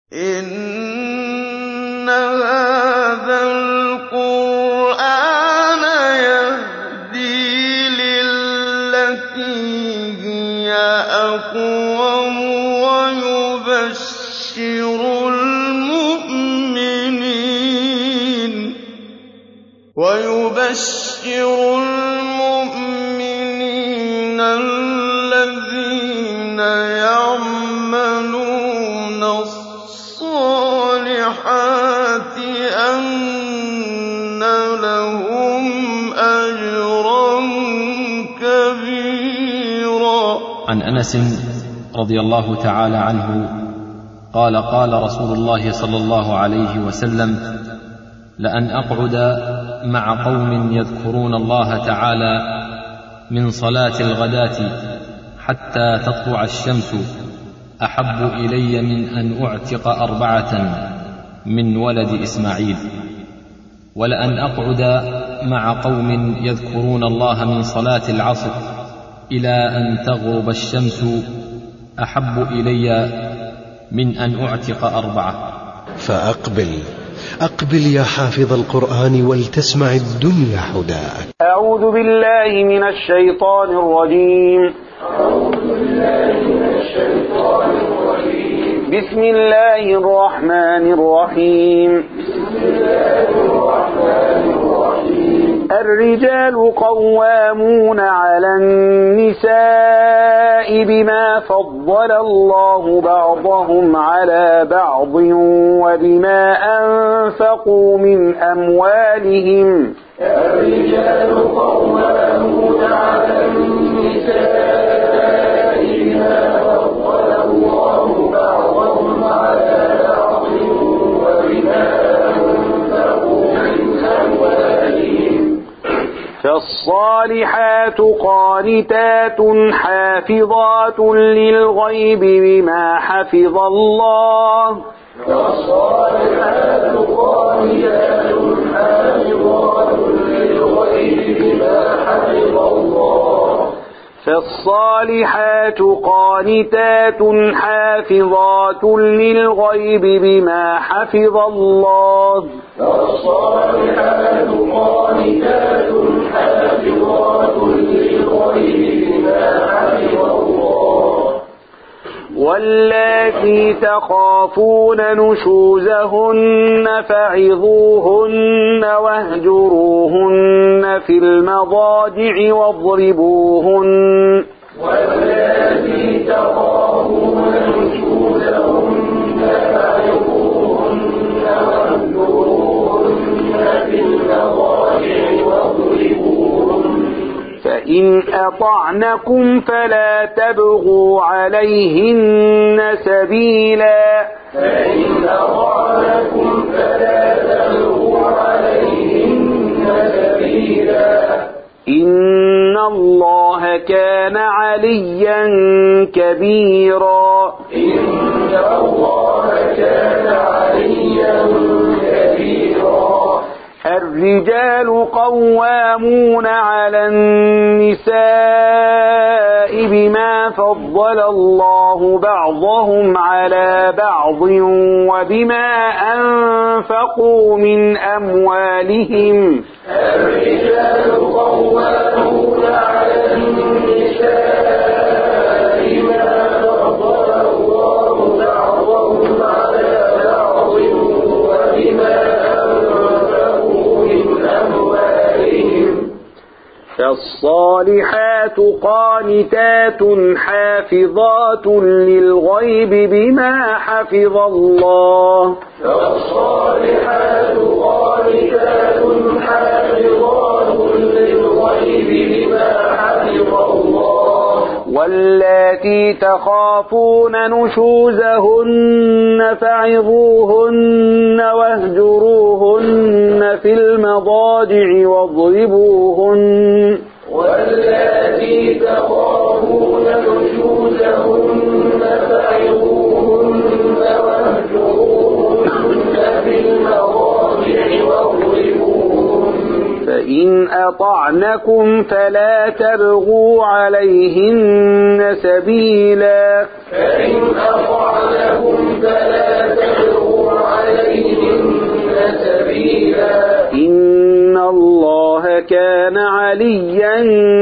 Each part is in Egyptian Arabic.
إِنَّ هَٰذَا الْقُرْآنَ يَهْدِي لِلَّتِي هِيَ أَقْوَمُ وَيُبَشِّرُ الْمُؤْمِنِينَ الَّذِينَ يَعْمَلُونَ الصَّالِحَاتِ أَنَّ لَهُمْ أَجْرًا كَبِيرًا عن انس رضي الله تعالى عنه قال قال رسول الله صلى الله عليه وسلم لان اقعد مع قوم يذكرون الله تعالى من صلاه الغداه حتى تطلع الشمس احب الي من ان اعتق اربعه من ولد اسماعيل ولان اقعد مع قوم يذكرون الله من صلاه العصر الى ان تغرب الشمس احب الي من ان اعتق اربعه فأقبل أقبل يا حافظ القرآن ولتسمع الدنيا حداك أعوذ بالله من الشيطان الرجيم بسم الله الرحمن الرحيم الرجال قوامون على النساء بما فضل الله بعضهم على بعض وبما أنفقوا من أموالهم الرجال قوامون على النساء بما فضل الله بعضهم على بعض وبما أنفقوا من أموالهم فالصالحات قانتات حافظات للغيب بما حفظ الله والصالحات قانتات حافظات للغيب بما حفظ الله فالصالحات قانتات حافظات للغيب بما حفظ الله والصالحات قانتات حافظات للغيب بما حفظ الله واللاتي تخافون نشوزهن فعظوهن واهجروهن في المضاجع واضربوهن والتي تخافون نشوزهن فعظوهن واهجروهن في المضاجع واضربوهن فإن أطعنكم فلا تبغوا عليهن سبيلا فإن أطعنكم فلا تبغوا عليهن سبيلا إن الله كان عليا كبيرا إن الله كان عليا كبيرا الرجال قوامون على النساء بما فضل الله بعضهم على بعض وبما أنفقوا من أموالهم الرجال قوامون على النساء بما فضل الله بعضهم على بعض وبما أنفقوا من أموالهم فالصالحات قانتات حافظات للغيب بما حفظ الله فالصالحات قانتات حافظات للغيب بما حفظ الله واللاتي تخافون نشوزهن فعظوهن واهجروهن في المضاجع واضربوهن والتي تخافون نشوزهن فعظوهن واهجروهن في المضاجع واضربوهن فإن أطعنكم فلا تبغوا عليهن سبيلا فإن أطعنكم فلا تبغوا عليا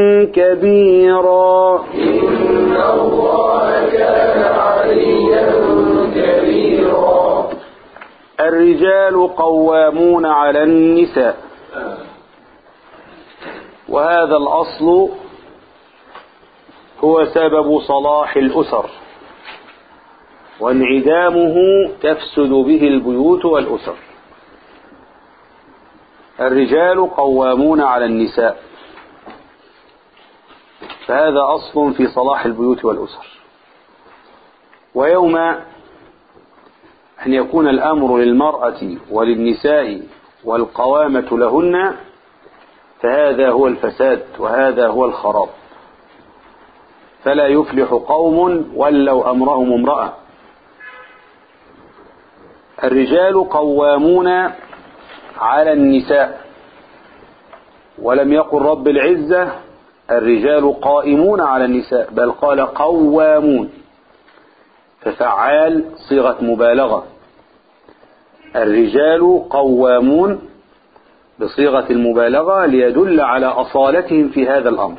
كبيرا إن الله كان عليا كبيرا الرجال قوامون على النساء وهذا الأصل هو سبب صلاح الأسر وانعدامه تفسد به البيوت والأسر الرجال قوامون على النساء فهذا أصل في صلاح البيوت والأسر ويوم أن يكون الأمر للمرأة وللنساء والقوامة لهن فهذا هو الفساد وهذا هو الخراب فلا يفلح قوم ولوا أمرهم امرأة الرجال قوامون على النساء ولم يقل رب العزة الرجال قائمون على النساء بل قال قوامون ففعال صيغة مبالغة الرجال قوامون بصيغة المبالغة ليدل على أصالتهم في هذا الأمر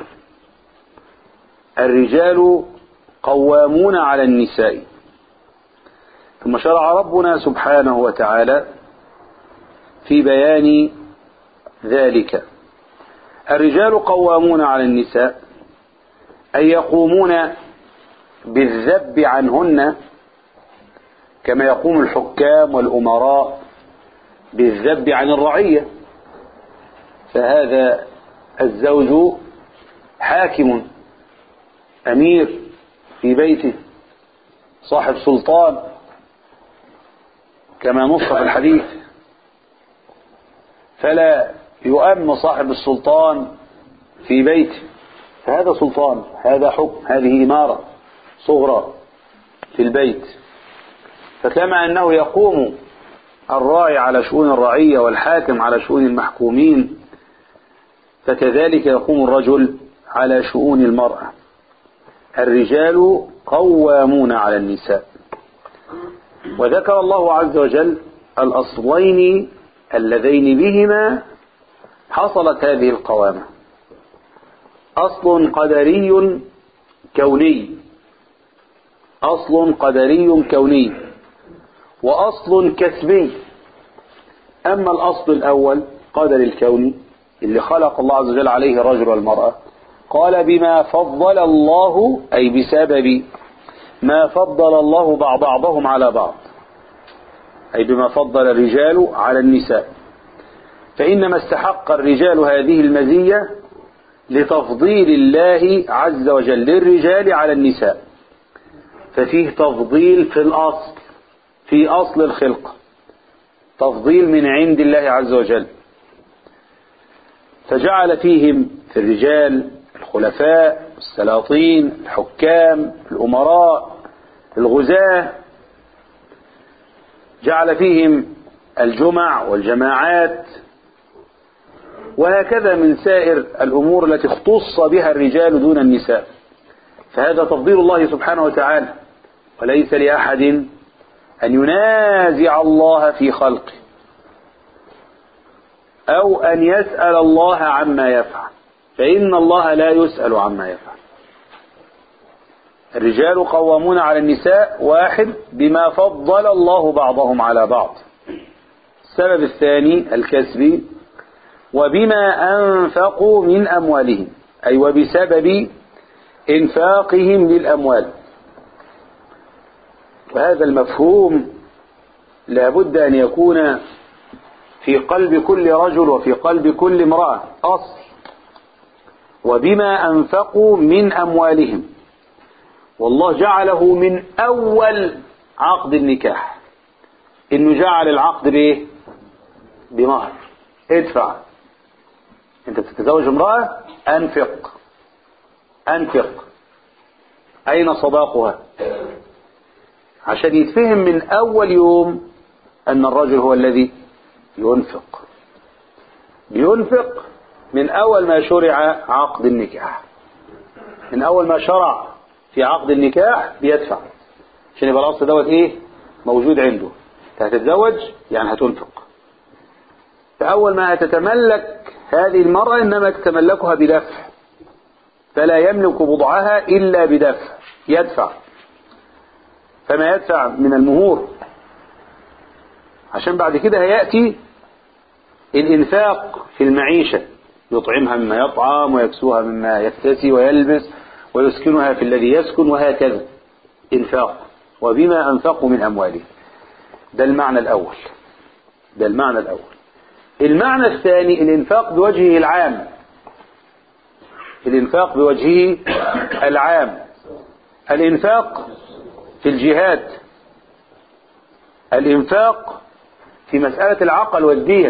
الرجال قوامون على النساء ثم شرع ربنا سبحانه وتعالى في بيان ذلك الرجال قوامون على النساء أي يقومون بالذب عنهن كما يقوم الحكام والأمراء بالذب عن الرعية فهذا الزوج حاكم أمير في بيته صاحب سلطان كما نص في الحديث فلا يؤم صاحب السلطان في بيته فهذا سلطان هذا حكم هذه إمارة صغرى في البيت فكما أنه يقوم الراعي على شؤون الرعية والحاكم على شؤون المحكومين فكذلك يقوم الرجل على شؤون المرأة الرجال قوامون على النساء وذكر الله عز وجل الأصلين اللذين بهما حصلت هذه القوامة أصل قدري كوني أصل قدري كوني وأصل كسبي أما الأصل الأول قدر الكوني اللي خلق الله عز وجل عليه الرجل والمرأة قال بما فضل الله أي بسبب ما فضل الله بعض بعضهم على بعض أي بما فضل الرجال على النساء فإنما استحق الرجال هذه المزية لتفضيل الله عز وجل للرجال على النساء ففيه تفضيل في الأصل في أصل الخلق تفضيل من عند الله عز وجل فجعل فيهم في الرجال الخلفاء السلاطين الحكام الأمراء الغزاة جعل فيهم الجمع والجماعات وهكذا من سائر الأمور التي اختص بها الرجال دون النساء فهذا تفضيل الله سبحانه وتعالى وليس لأحد أن ينازع الله في خلقه أو أن يسأل الله عما يفعل فإن الله لا يسأل عما يفعل الرجال قوامون على النساء واحد بما فضل الله بعضهم على بعض السبب الثاني الكسبي وبما أنفقوا من أموالهم أي وبسبب إنفاقهم للأموال وهذا المفهوم لابد أن يكون في قلب كل رجل وفي قلب كل امرأة أصل وبما أنفقوا من أموالهم والله جعله من أول عقد النكاح إنه جعل العقد بإيه بمهر ادفع أنت بتتزوج امرأة أنفق أنفق أين صداقها عشان يتفهم من أول يوم أن الرجل هو الذي ينفق بينفق من أول ما شرع عقد النكاح من أول ما شرع في عقد النكاح بيدفع عشان يبقى الأصل دوت إيه موجود عنده هتتزوج يعني هتنفق فأول ما هتتملك هذه المرأة إنما تتملكها بدفع فلا يملك بضعها إلا بدفع يدفع فما يدفع من المهور عشان بعد كده هيأتي الإنفاق في المعيشة يطعمها مما يطعم ويكسوها مما يكتسي ويلبس ويسكنها في الذي يسكن وهكذا إنفاق وبما أنفقوا من أموالهم ده المعنى الأول ده المعنى الأول المعنى الثاني الإنفاق بوجهه العام الإنفاق بوجهه العام الإنفاق في الجهاد الإنفاق في مسألة العقل والدية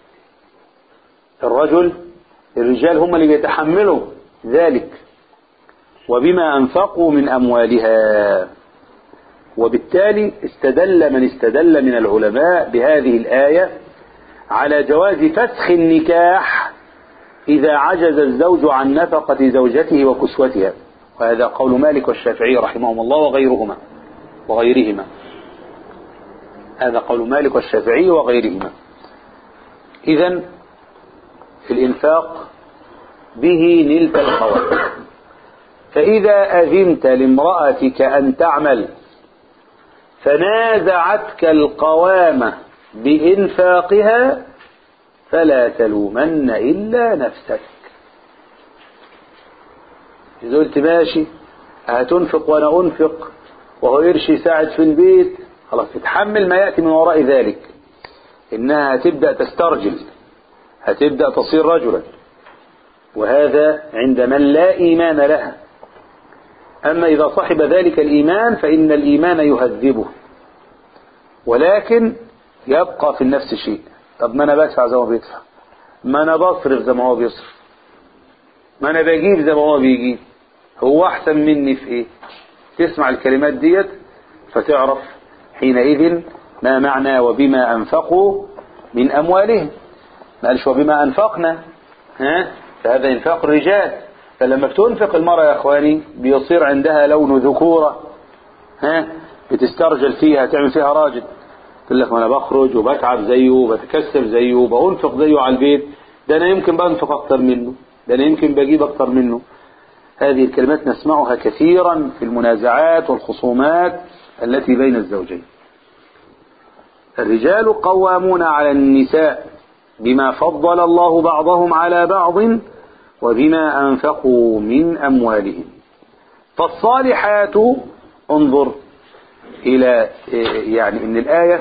الرجل الرجال هم اللي بيتحملوا ذلك وبما أنفقوا من أموالها وبالتالي استدل من استدل من العلماء بهذه الآية على جواز فسخ النكاح إذا عجز الزوج عن نفقة زوجته وكسوتها وهذا قول مالك والشافعي رحمهم الله وغيرهما وغيرهما هذا قول مالك والشافعي وغيرهما إذا في الإنفاق به نلت القوام فإذا أذنت لامرأتك أن تعمل فنازعتك القوامة بإنفاقها فلا تلومن إلا نفسك إذا قلت ماشي هتنفق وأنا أنفق وهو يرشي يساعد في البيت خلاص تتحمل ما يأتي من وراء ذلك إنها هتبدأ تسترجل هتبدأ تصير رجلا وهذا عند من لا إيمان لها أما إذا صحب ذلك الإيمان فإن الإيمان يهذبه ولكن يبقى في النفس شيء طب ما أنا بدفع زي ما هو بيدفع ما أنا بصرف زي ما هو بيصرف ما أنا بجيب زي ما هو بيجيب هو أحسن مني في إيه تسمع الكلمات ديت فتعرف حينئذ ما معنى وبما أنفقوا من أموالهم ما قالش وبما أنفقنا ها فهذا إنفاق الرجال فلما بتنفق المرأة يا إخواني بيصير عندها لون ذكورة ها بتسترجل فيها تعمل فيها راجل تقول لك ما أنا بخرج وبتعب زيه وبتكسب زيه وبأنفق زيه على البيت ده أنا يمكن بنفق أكتر منه ده أنا يمكن بجيب أكتر منه هذه الكلمات نسمعها كثيرا في المنازعات والخصومات التي بين الزوجين الرجال قوامون على النساء بما فضل الله بعضهم على بعض وبما أنفقوا من أموالهم فالصالحات انظر إلى يعني إن الآية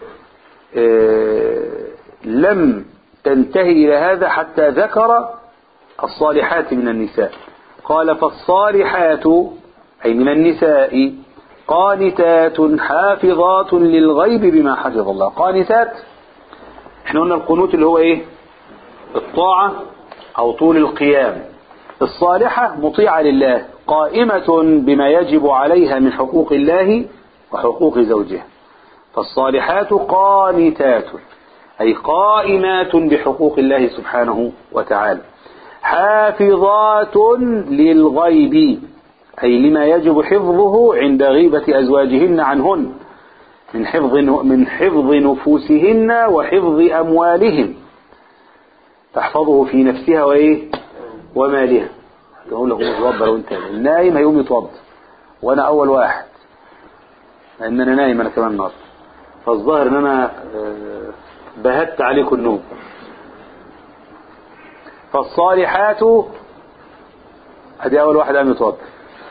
لم تنتهي إلى هذا حتى ذكر الصالحات من النساء قال فالصالحات أي من النساء قانتات حافظات للغيب بما حفظ الله قانتات احنا قلنا القنوت اللي هو ايه الطاعة او طول القيام الصالحة مطيعة لله قائمة بما يجب عليها من حقوق الله وحقوق زوجها فالصالحات قانتات أي قائمات بحقوق الله سبحانه وتعالى حافظات للغيب أي لما يجب حفظه عند غيبة أزواجهن عنهن من حفظ من حفظ نفوسهن وحفظ أموالهن تحفظه في نفسها وإيه ومالها تقول له اتوضى لو انت النايم هيقوم يتوضى وانا اول واحد لان انا نايم انا كمان النهارده فالظاهر ان انا بهت عليكم النوم فالصالحات ادي اول واحد قام يتوضى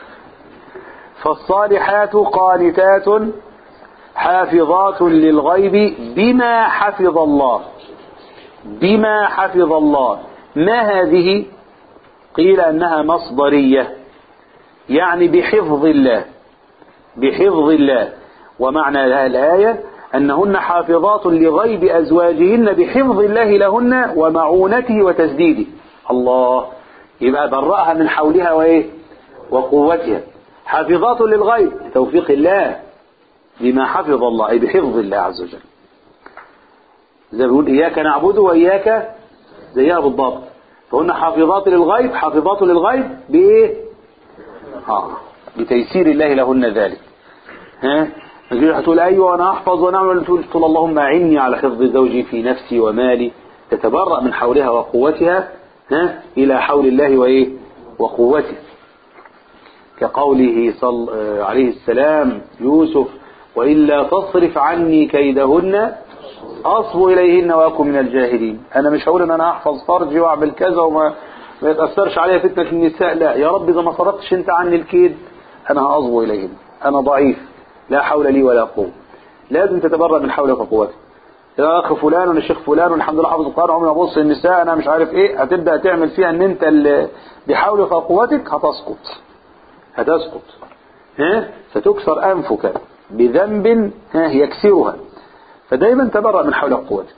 فالصالحات قانتات حافظات للغيب بما حفظ الله بما حفظ الله ما هذه قيل أنها مصدرية يعني بحفظ الله بحفظ الله ومعنى هذه الآية أنهن حافظات لغيب أزواجهن بحفظ الله لهن ومعونته وتسديده الله يبقى برأها من حولها وإيه وقوتها حافظات للغيب بتوفيق الله بما حفظ الله أي بحفظ الله عز وجل زي ما بيقول إياك نعبد وإياك زيها بالضبط فهن حافظات للغيب حافظات للغيب بإيه آه بتيسير الله لهن ذلك ها هتقول أيوة أنا أحفظ ونعمل تقول اللهم أعني على حفظ زوجي في نفسي ومالي تتبرأ من حولها وقوتها ها إلى حول الله وإيه وقوته كقوله صل آه، عليه السلام يوسف وإلا تصرف عني كيدهن أصب إليهن وأكن من الجاهلين أنا مش هقول إن أنا أحفظ فرجي وأعمل كذا وما ما يتأثرش عليا فتنة النساء لا يا رب إذا ما صرفتش أنت عني الكيد أنا هأصب إليهن أنا ضعيف لا حول لي ولا قوة لازم تتبرأ من حولك وقوتك يا اخ فلان وانا الشيخ فلان والحمد لله حافظ القرآن عمري ما ابص النساء انا مش عارف ايه هتبدا تعمل فيها ان انت اللي بحولك وقوتك هتسقط هتسقط ها ستكسر انفك بذنب ها يكسرها فدايما تبرأ من حول قوتك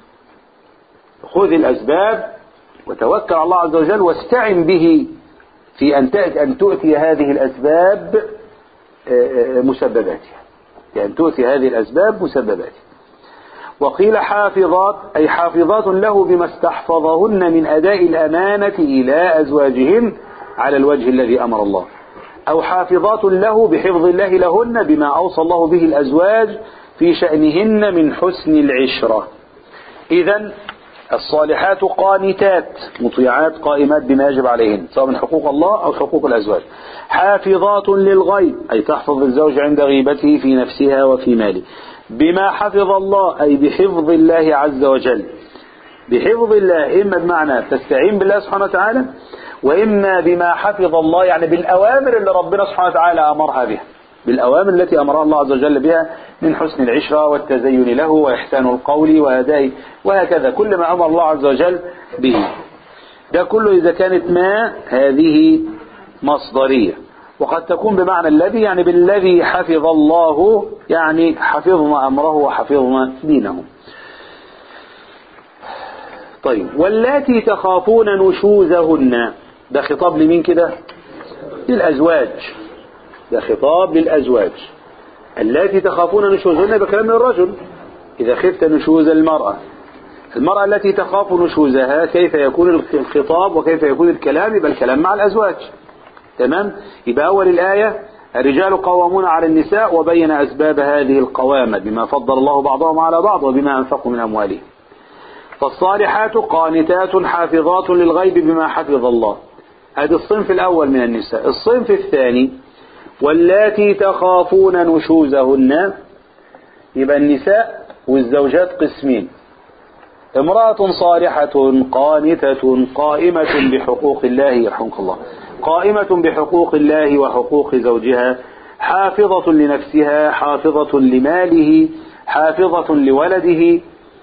خذ الاسباب وتوكل على الله عز وجل واستعن به في ان تأتي ان تؤتي هذه الاسباب آه، آه، مسبباتها يعني تؤتي هذه الاسباب مسبباتها وقيل حافظات أي حافظات له بما استحفظهن من أداء الأمانة إلى أزواجهن على الوجه الذي أمر الله أو حافظات له بحفظ الله لهن بما أوصى الله به الأزواج في شأنهن من حسن العشرة إذا الصالحات قانتات مطيعات قائمات بما يجب عليهن سواء من حقوق الله أو حقوق الأزواج حافظات للغيب أي تحفظ الزوج عند غيبته في نفسها وفي ماله بما حفظ الله أي بحفظ الله عز وجل بحفظ الله إما بمعنى تستعين بالله سبحانه وتعالى وإما بما حفظ الله يعني بالأوامر اللي ربنا سبحانه وتعالى أمرها بها بالأوامر التي أمرها الله عز وجل بها من حسن العشرة والتزين له وإحسان القول وأداء وهكذا كل ما أمر الله عز وجل به ده كله إذا كانت ما هذه مصدرية وقد تكون بمعنى الذي يعني بالذي حفظ الله يعني حفظنا أمره وحفظنا دينه طيب واللاتي تخافون نشوزهن ده خطاب لمين كده للأزواج ده خطاب للأزواج اللاتي تخافون نشوزهن بكلام الرجل إذا خفت نشوز المرأة المرأة التي تخاف نشوزها كيف يكون الخطاب وكيف يكون الكلام يبقى الكلام مع الأزواج تمام يبقى أول الآية الرجال قوامون على النساء وبين أسباب هذه القوامة بما فضل الله بعضهم على بعض وبما أنفقوا من أموالهم فالصالحات قانتات حافظات للغيب بما حفظ الله هذا الصنف الأول من النساء الصنف الثاني واللاتي تخافون نشوزهن يبقى النساء والزوجات قسمين امرأة صالحة قانتة قائمة بحقوق الله يرحمك الله قائمة بحقوق الله وحقوق زوجها حافظة لنفسها حافظة لماله حافظة لولده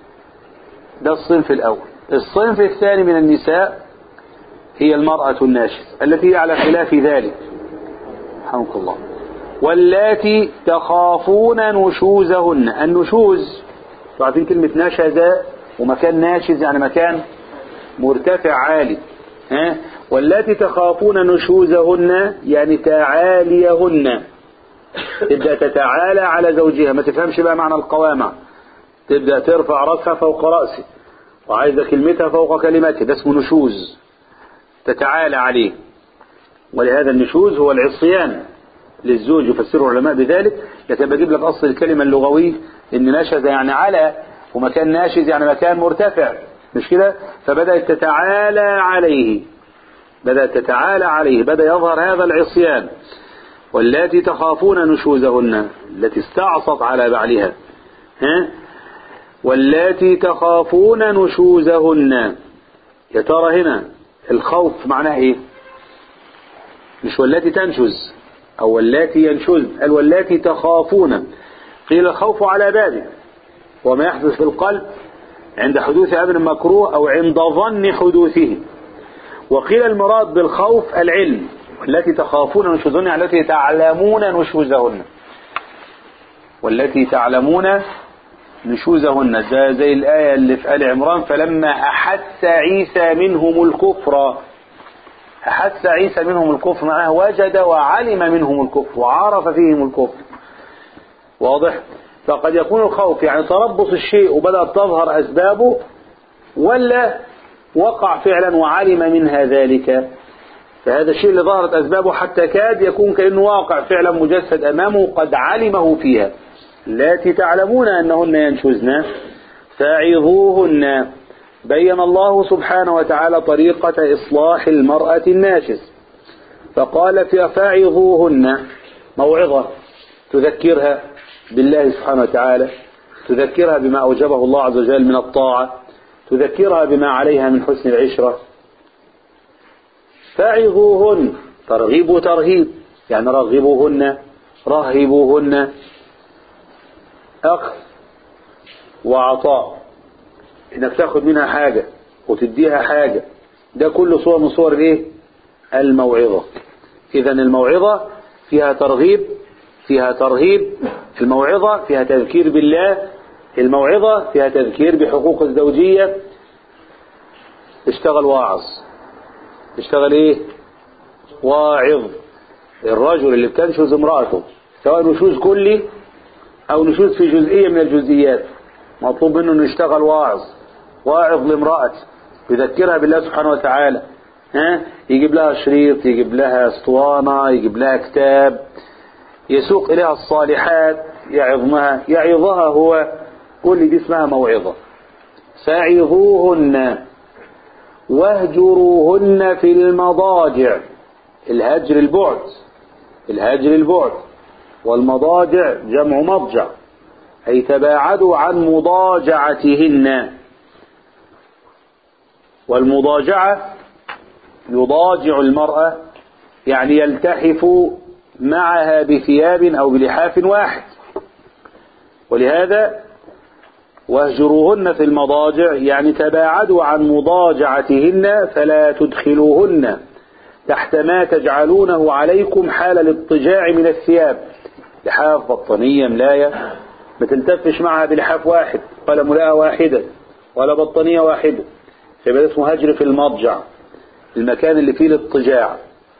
ده الصنف الأول الصنف الثاني من النساء هي المرأة الناشز التي هي على خلاف ذلك رحمك الله واللاتي تخافون نشوزهن النشوز عارفين كلمة نشز ومكان ناشز يعني مكان مرتفع عالي ها واللاتي تخافون نشوزهن يعني تعاليهن تبدأ تتعالى على زوجها ما تفهمش بقى معنى القوامة تبدأ ترفع رأسها فوق رأسه وعايزة كلمتها فوق كلمته ده اسمه نشوز تتعالى عليه ولهذا النشوز هو العصيان للزوج يفسره العلماء بذلك لكن بجيب لك أصل الكلمة اللغوي إن نشز يعني على ومكان ناشز يعني مكان مرتفع مش كده فبدأت تتعالى عليه بدأت تتعالى عليه بدأ يظهر هذا العصيان واللاتي تخافون نشوزهن التي استعصت على بعلها ها واللاتي تخافون نشوزهن يا ترى هنا الخوف معناه ايه مش واللاتي تنشز او واللاتي ينشز قال واللاتي تخافون قيل الخوف على بابه وما يحدث في القلب عند حدوث امر مكروه او عند ظن حدوثه وقيل المراد بالخوف العلم والتي تخافون نشوزهن التي تعلمون نشوزهن والتي تعلمون نشوزهن ده زي الآية اللي في آل عمران فلما أحس عيسى منهم الكفر أحس عيسى منهم الكفر معناه وجد وعلم منهم الكفر وعرف فيهم الكفر واضح فقد يكون الخوف يعني تربص الشيء وبدأت تظهر أسبابه ولا وقع فعلا وعلم منها ذلك فهذا الشيء اللي ظهرت أسبابه حتى كاد يكون كأنه واقع فعلا مجسد أمامه قد علمه فيها التي تعلمون أنهن ينشزن فعظوهن بين الله سبحانه وتعالى طريقة إصلاح المرأة الناشز فقال في فاعظوهن موعظة تذكرها بالله سبحانه وتعالى تذكرها بما أوجبه الله عز وجل من الطاعة تذكرها بما عليها من حسن العشرة فاعظوهن ترغيب وترهيب يعني رغبوهن رهبوهن أخذ وعطاء انك تاخد منها حاجة وتديها حاجة ده كله صور من صور الايه الموعظة اذا الموعظة فيها ترغيب فيها ترهيب الموعظة فيها تذكير بالله الموعظة فيها تذكير بحقوق الزوجية اشتغل واعظ اشتغل ايه واعظ الرجل اللي بتنشز امرأته سواء نشوز كلي او نشوز في جزئية من الجزئيات مطلوب منه انه يشتغل واعظ واعظ لامرأته يذكرها بالله سبحانه وتعالى ها يجيب لها شريط يجيب لها اسطوانة يجيب لها كتاب يسوق إليها الصالحات يعظمها يعظها هو كل دي اسمها موعظة فعظوهن واهجروهن في المضاجع الهجر البعد الهجر البعد والمضاجع جمع مضجع أي تباعدوا عن مضاجعتهن والمضاجعة يضاجع المرأة يعني يلتحف معها بثياب أو بلحاف واحد ولهذا واهجروهن في المضاجع يعني تباعدوا عن مضاجعتهن فلا تدخلوهن تحت ما تجعلونه عليكم حال الاضطجاع من الثياب لحاف بطانية ملاية ما تلتفش معها بلحاف واحد ولا ملاءة واحدة ولا بطانية واحدة فيبقى اسمه هجر في المضجع المكان اللي فيه الاضطجاع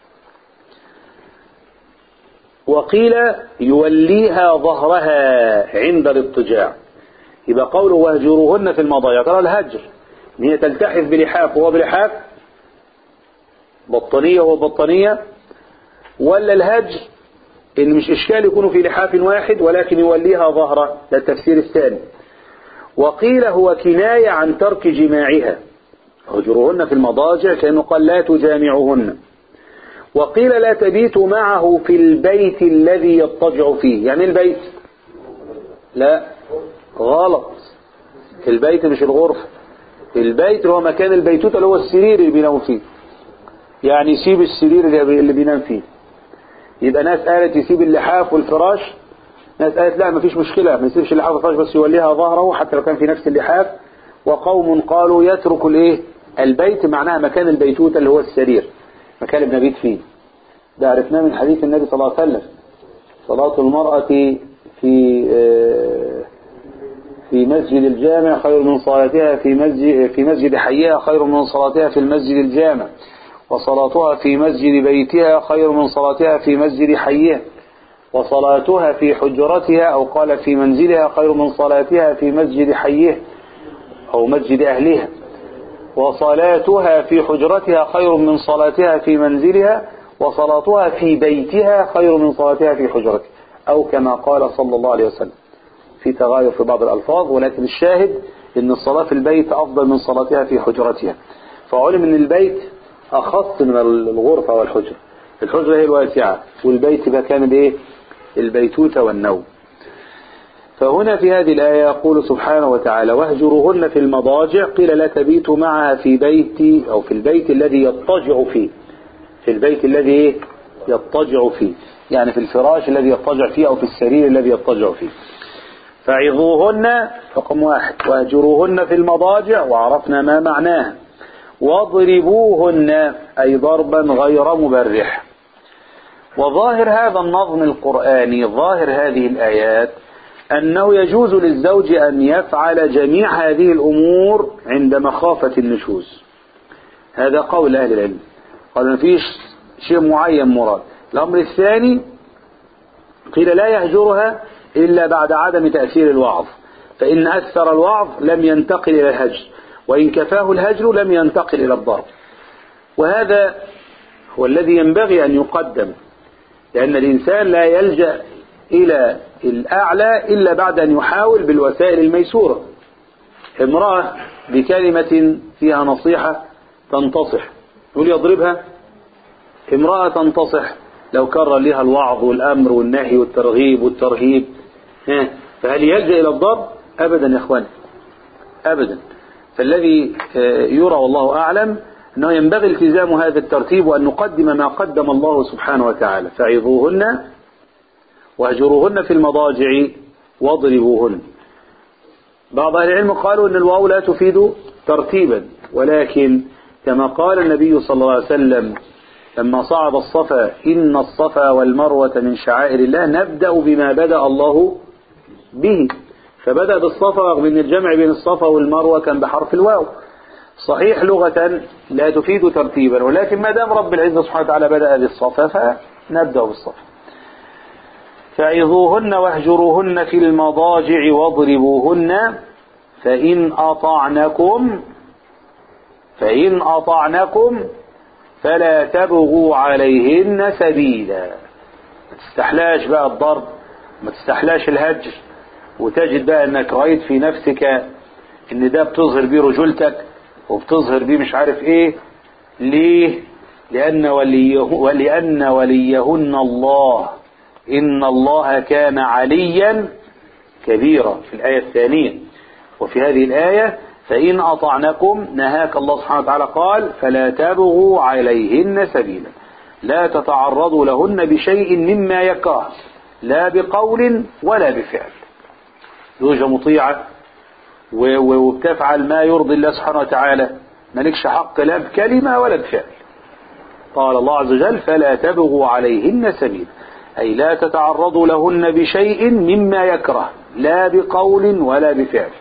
وقيل يوليها ظهرها عند الاضطجاع يبقى قوله واهجروهن في المضاجع ترى الهجر ان هي تلتحف بلحاف وهو بلحاف بطانية وهو بطانية ولا الهجر ان مش اشكال يكونوا في لحاف واحد ولكن يوليها ظهره ده التفسير الثاني وقيل هو كناية عن ترك جماعها هجرهن في المضاجع كأنه قال لا تجامعهن وقيل لا تبيت معه في البيت الذي يضطجع فيه يعني البيت لا غلط البيت مش الغرفة البيت هو مكان البيتوتة اللي هو السرير اللي بينام فيه يعني يسيب السرير اللي بينام فيه يبقى ناس قالت يسيب اللحاف والفراش ناس قالت لا مفيش مشكلة ما يسيبش اللحاف والفراش بس يوليها ظهره حتى لو كان في نفس اللحاف وقوم قالوا يترك الايه البيت معناها مكان البيتوتة اللي هو السرير مكان اللي بنبيت فيه ده عرفناه من حديث النبي صلى الله عليه وسلم صلاة المرأة في في مسجد الجامع خير من صلاتها في مسجد في مسجد حيها خير من صلاتها في المسجد الجامع وصلاتها في مسجد بيتها خير من صلاتها في مسجد حيها وصلاتها في حجرتها أو قال في منزلها خير من صلاتها في مسجد حيها أو مسجد أهلها وصلاتها في حجرتها خير من صلاتها في منزلها وصلاتها في بيتها خير من صلاتها في حجرتها أو كما قال صلى الله عليه وسلم في تغاير في بعض الألفاظ ولكن الشاهد أن الصلاة في البيت أفضل من صلاتها في حجرتها فعلم أن البيت أخص من الغرفة والحجرة الحجرة هي الواسعة والبيت مكان الايه البيتوتة والنوم فهنا في هذه الآية يقول سبحانه وتعالى واهجروهن في المضاجع قيل لا تبيتوا معها في بيت أو في البيت الذي يضطجع فيه في البيت الذي إيه؟ يضطجع فيه يعني في الفراش الذي يضطجع فيه أو في السرير الذي يضطجع فيه فعظوهن رقم واحد واهجروهن في المضاجع وعرفنا ما معناه واضربوهن أي ضربا غير مبرح وظاهر هذا النظم القرآني ظاهر هذه الآيات أنه يجوز للزوج أن يفعل جميع هذه الأمور عند مخافة النشوز هذا قول أهل العلم قال ما فيش شيء معين مراد الأمر الثاني قيل لا يهجرها إلا بعد عدم تأثير الوعظ فإن أثر الوعظ لم ينتقل إلى الهجر وإن كفاه الهجر لم ينتقل إلى الضرب وهذا هو الذي ينبغي أن يقدم لأن الإنسان لا يلجأ إلى الأعلى إلا بعد أن يحاول بالوسائل الميسورة امرأة بكلمة فيها نصيحة تنتصح يقول يضربها امرأة تنتصح لو كرر لها الوعظ والأمر والنهي والترغيب والترهيب ها فهل يلجأ إلى الضرب أبدا يا أخواني أبدا فالذي آه، يرى والله أعلم أنه ينبغي التزام هذا الترتيب وأن نقدم ما قدم الله سبحانه وتعالى فعظوهن واهجروهن في المضاجع واضربوهن بعض أهل العلم قالوا أن الواو لا تفيد ترتيبا ولكن كما قال النبي صلى الله عليه وسلم لما صعد الصفا إن الصفا والمروة من شعائر الله نبدأ بما بدأ الله به فبدأ بالصفا رغم أن الجمع بين الصفا والمروة كان بحرف الواو صحيح لغة لا تفيد ترتيبا ولكن ما دام رب العزة سبحانه وتعالى بدأ بالصفا فنبدأ بالصفا فعظوهن واهجروهن في المضاجع واضربوهن فإن أطعنكم فإن أطعنكم فلا تبغوا عليهن سبيلا ما تستحلاش بقى الضرب ما تستحلاش الهجر وتجد بقى انك رأيت في نفسك ان ده بتظهر بيه رجولتك وبتظهر بيه مش عارف ايه ليه لأن وليه ولأن وليهن الله إن الله كان عليا كبيرا في الآية الثانية وفي هذه الآية فإن أطعنكم نهاك الله سبحانه وتعالى قال فلا تبغوا عليهن سبيلا لا تتعرضوا لهن بشيء مما يكره لا بقول ولا بفعل زوجة مطيعة و- و- وبتفعل ما يرضي الله سبحانه وتعالى مالكش حق لا بكلمة ولا بفعل قال الله عز وجل فلا تبغوا عليهن سبيلا أي لا تتعرضوا لهن بشيء مما يكره لا بقول ولا بفعل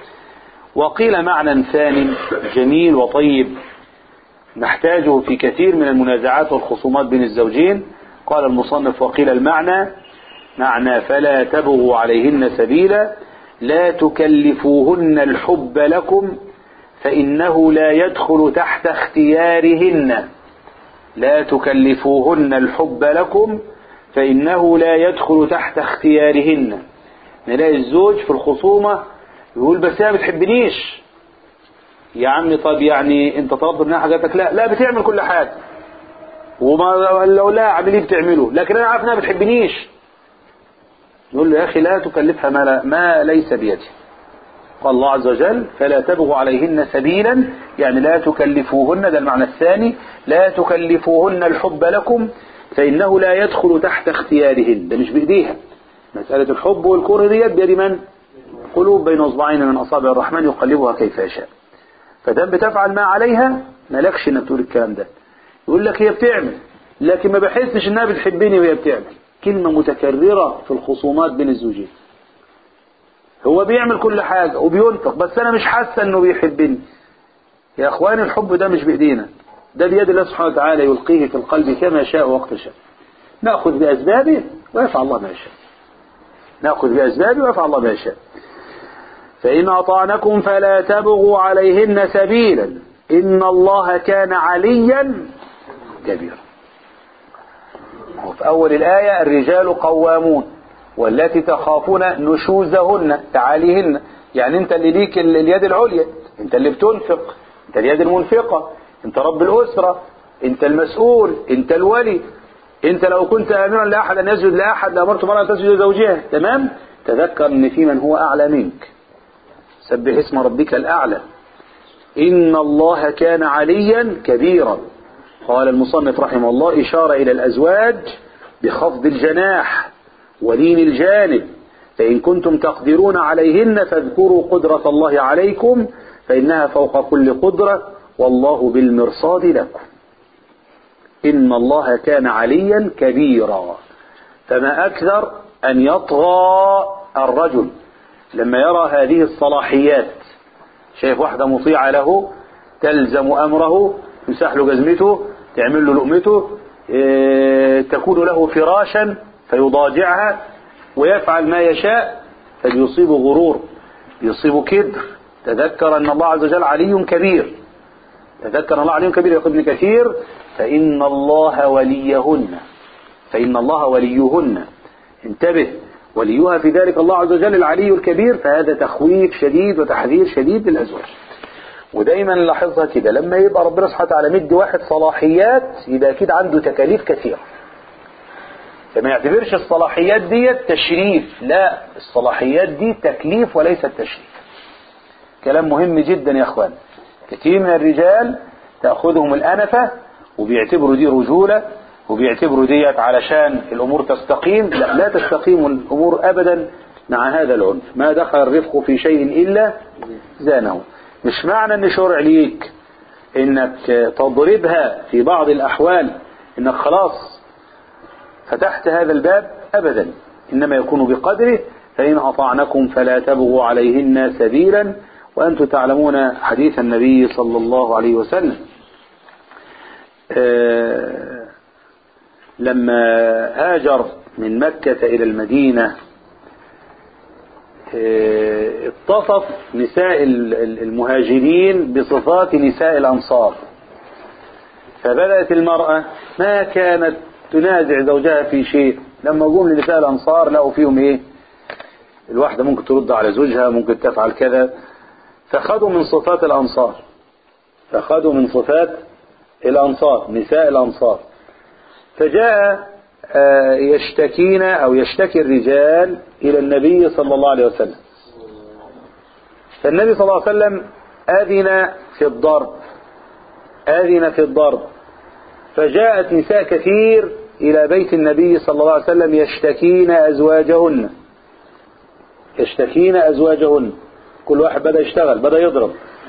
وقيل معنى ثاني جميل وطيب نحتاجه في كثير من المنازعات والخصومات بين الزوجين قال المصنف وقيل المعنى معنى فلا تبغوا عليهن سبيلا لا تكلفوهن الحب لكم فإنه لا يدخل تحت اختيارهن لا تكلفوهن الحب لكم فإنه لا يدخل تحت اختيارهن نلاقي الزوج في الخصومة يقول بس هي ما بتحبنيش يا عمي طب يعني انت طلبت منها حاجاتك لا لا بتعمل كل حاجة وما لو لا عامل ايه بتعمله لكن انا عارف انها ما بتحبنيش يقول له يا اخي لا تكلفها ما, لا ما ليس بيدي قال الله عز وجل فلا تبغوا عليهن سبيلا يعني لا تكلفوهن ده المعنى الثاني لا تكلفوهن الحب لكم فإنه لا يدخل تحت اختيارهن ده مش بإيديها مسألة الحب والكره ديت بيد من؟ قلوب بين اصبعين من أصابع الرحمن يقلبها كيف يشاء فدام بتفعل ما عليها مالكش انك تقول الكلام ده يقول لك هي بتعمل لكن ما بحسش انها بتحبني وهي بتعمل كلمة متكررة في الخصومات بين الزوجين هو بيعمل كل حاجة وبينفق بس انا مش حاسة انه بيحبني يا اخواني الحب ده مش بايدينا ده بيد الله سبحانه وتعالى يلقيه في القلب كما شاء وقت شاء نأخذ بأسبابه ويفعل الله ما يشاء نأخذ بأسبابه ويفعل الله ما يشاء فإن أطعنكم فلا تبغوا عليهن سبيلا إن الله كان عليا كبيرا وفي أول الآية الرجال قوامون والتي تخافون نشوزهن تعاليهن يعني أنت اللي ليك ال- اليد العليا أنت اللي بتنفق أنت اليد المنفقة أنت رب الأسرة أنت المسؤول أنت الولي أنت لو كنت آمرا لأحد أن يسجد لأحد لأمرت مرة أن تسجد لزوجها تمام تذكر أن في من هو أعلى منك سبح اسم ربك الأعلى إن الله كان عليا كبيرا قال المصنف رحمه الله إشارة إلى الأزواج بخفض الجناح ولين الجانب فإن كنتم تقدرون عليهن فاذكروا قدرة الله عليكم فإنها فوق كل قدرة والله بالمرصاد لكم إن الله كان عليا كبيرا فما أكثر أن يطغى الرجل لما يرى هذه الصلاحيات شايف واحدة مطيعة له تلزم أمره يمسح له جزمته تعمل له لقمته إيه، تكون له فراشا فيضاجعها ويفعل ما يشاء فيصيب غرور يصيب كبر تذكر أن الله عز وجل علي كبير تذكر أن الله علي كبير يقول ابن كثير فإن الله وليهن فإن الله وليهن انتبه وليها في ذلك الله عز وجل العلي الكبير فهذا تخويف شديد وتحذير شديد للأزواج ودايما نلاحظها كده لما يبقى ربنا سبحانه وتعالى مدي واحد صلاحيات يبقى أكيد عنده تكاليف كثيرة فما يعتبرش الصلاحيات دي تشريف لا الصلاحيات دي تكليف وليس تشريف كلام مهم جدا يا اخوان كثير من الرجال تأخذهم الأنفة وبيعتبروا دي رجولة وبيعتبروا ديت علشان الأمور تستقيم لا لا تستقيم الأمور أبدا مع هذا العنف ما دخل الرفق في شيء إلا زانه مش معنى ان شرع ليك انك تضربها في بعض الأحوال انك خلاص فتحت هذا الباب أبدا إنما يكون بقدره فإن أطعنكم فلا تبغوا عليهن سبيلا وأنتم تعلمون حديث النبي صلى الله عليه وسلم آه لما هاجر من مكة إلى المدينة آه اتصف نساء المهاجرين بصفات نساء الأنصار فبدأت المرأة ما كانت تنازع زوجها في شيء لما قوم لنساء الأنصار لقوا فيهم إيه الواحدة ممكن ترد على زوجها ممكن تفعل كذا فخذوا من صفات الأنصار فخذوا من صفات الأنصار نساء الأنصار فجاء يشتكين أو يشتكي الرجال إلى النبي صلى الله عليه وسلم فالنبي صلى الله عليه وسلم أذن في الضرب أذن في الضرب فجاءت نساء كثير إلى بيت النبي صلى الله عليه وسلم يشتكين أزواجهن يشتكين أزواجهن كل واحد بدأ يشتغل بدأ يضرب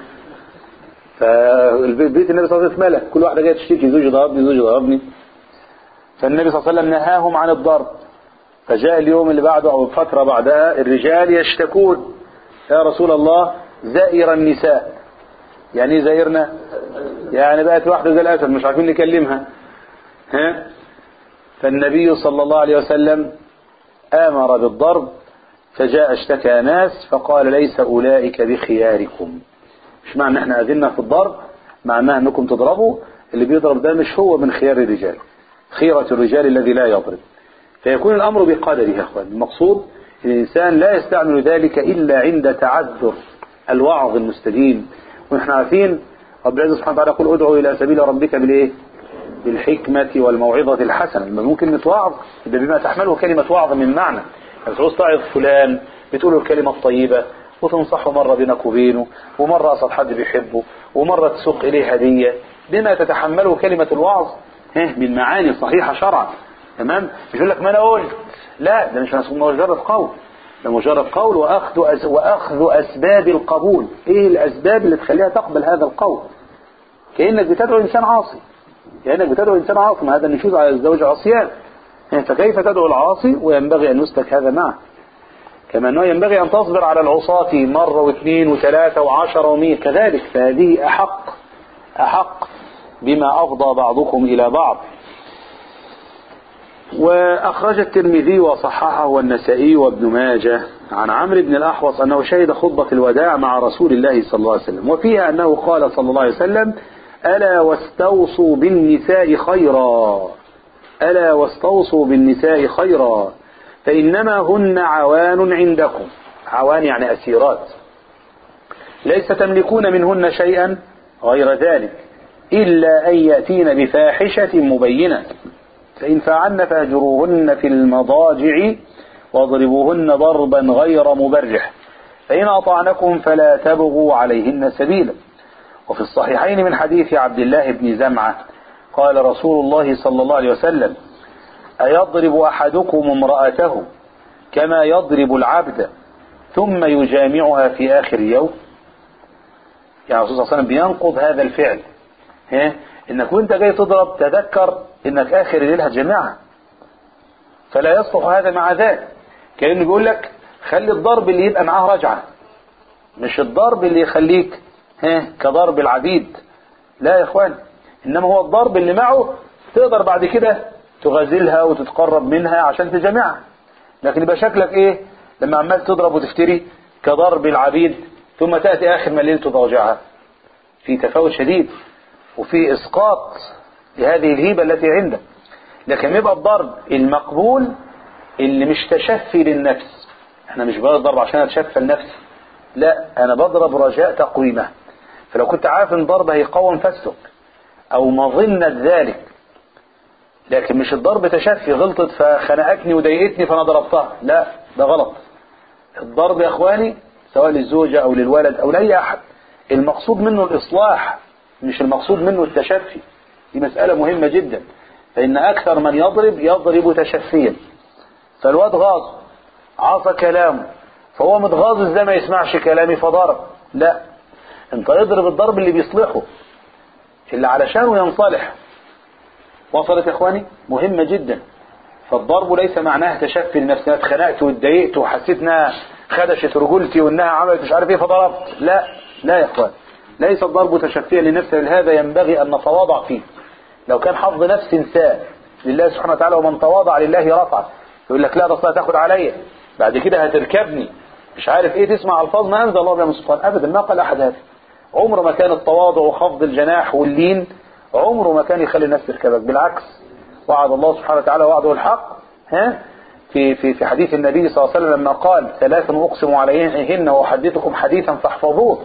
فالبيت النبي صلى الله عليه وسلم ملك كل واحدة جاية تشتكي زوجي ضربني زوجي ضربني فالنبي صلى الله عليه وسلم نهاهم عن الضرب فجاء اليوم اللي بعده أو الفترة بعدها الرجال يشتكون يا رسول الله زائر النساء يعني ايه زائرنا يعني بقت واحدة زي الأسد مش عارفين نكلمها ها فالنبي صلى الله عليه وسلم آمر بالضرب فجاء اشتكى ناس فقال ليس أولئك بخياركم مش معنى احنا أذنا في الضرب معناه انكم تضربوا اللي بيضرب ده مش هو من خيار الرجال خيرة الرجال الذي لا يضرب فيكون الأمر بقدره يا أخوان المقصود ان الإنسان لا يستعمل ذلك إلا عند تعذر الوعظ المستديم ونحن عارفين رب العزة سبحانه وتعالى يقول ادعو إلى سبيل ربك بالإيه بالحكمة والموعظة الحسنة لما ممكن نتوعظ يبقى بما تحمله كلمة وعظ من معنى لما تعوز تعظ فلان بتقول له الكلمة الطيبة وتنصحه مرة بينك وبينه ومرة قصد حد بيحبه ومرة تسوق إليه هدية بما تتحمله كلمة الوعظ من معاني صحيحة شرعا تمام مش يقول لك ما أنا قلت لا ده مش مجرد قول ده مجرد قول وأخذ أس وأخذ أسباب القبول إيه الأسباب اللي تخليها تقبل هذا القول كأنك بتدعو إنسان عاصي كأنك بتدعو إنسان عاصي ما هذا النشوز على الزوج عصيان فكيف تدعو العاصي وينبغي أن يسلك هذا معه كما أنه ينبغي أن تصبر على العصاة مرة واثنين وثلاثة وعشرة ومئة كذلك فهذه أحق أحق بما أفضى بعضكم إلى بعض وأخرج الترمذي وصححه والنسائي وابن ماجه عن عمرو بن الأحوص أنه شهد خطبة الوداع مع رسول الله صلى الله عليه وسلم وفيها أنه قال صلى الله عليه وسلم ألا واستوصوا بالنساء خيرا ألا واستوصوا بالنساء خيرا فإنما هن عوان عندكم عوان يعني أسيرات ليس تملكون منهن شيئا غير ذلك إلا أن يأتين بفاحشة مبينة فإن فعلن فاهجروهن في المضاجع واضربوهن ضربا غير مبرح فإن أطعنكم فلا تبغوا عليهن سبيلا وفي الصحيحين من حديث عبد الله بن زمعة قال رسول الله صلى الله عليه وسلم أيضرب أحدكم امرأته كما يضرب العبد ثم يجامعها في آخر يوم يعني الرسول صلى الله عليه وسلم بينقض هذا الفعل ها انك وانت جاي تضرب تذكر انك اخر الليل هتجمعها فلا يصلح هذا مع ذاك كانه بيقول لك خلي الضرب اللي يبقى معاه رجعه مش الضرب اللي يخليك ها كضرب العبيد لا يا اخوان انما هو الضرب اللي معه تقدر بعد كده تغازلها وتتقرب منها عشان تجمعها لكن يبقى شكلك ايه لما عمال تضرب وتفتري كضرب العبيد ثم تأتي آخر ما الليل تضاجعها في تفاوت شديد وفي إسقاط لهذه الهيبة التي عندك لكن يبقى الضرب المقبول اللي مش تشفي للنفس احنا مش بضرب عشان اتشفى لنفسي لا انا بضرب رجاء تقويمه فلو كنت عارف ان ضرب هيقوم فسك او مظنة ذلك لكن مش الضرب تشفي غلطت فخنقتني وضايقتني فانا ضربتها لا ده غلط الضرب يا اخواني سواء للزوجة او للولد او لاي احد المقصود منه الاصلاح مش المقصود منه التشفي دي مسألة مهمة جدا فإن أكثر من يضرب يضرب تشفيا فالواد غاض عصى كلامه فهو متغاظ ازاي ما يسمعش كلامي فضرب لا انت اضرب الضرب اللي بيصلحه اللي علشانه ينصلح وصلت يا اخواني مهمة جدا فالضرب ليس معناه تشفي النفس انا اتخنقت واتضايقت وحسيت انها خدشت رجولتي وانها عملت مش عارف ايه فضربت لا لا يا اخوان ليس الضرب تشفيا لنفسه لهذا ينبغي ان نتواضع فيه لو كان حظ نفس انسان لله سبحانه وتعالى ومن تواضع لله رفع يقول لك لا ده اصلا تاخد عليا بعد كده هتركبني مش عارف ايه تسمع الفاظ ما انزل الله بها من سلطان ابدا ما قال احد هذا عمره ما كان التواضع وخفض الجناح واللين عمره ما كان يخلي الناس تركبك بالعكس وعد الله سبحانه وتعالى وعده الحق ها في في في حديث النبي صلى الله عليه وسلم لما قال ثلاثا اقسم عليهن واحدثكم حديثا فاحفظوه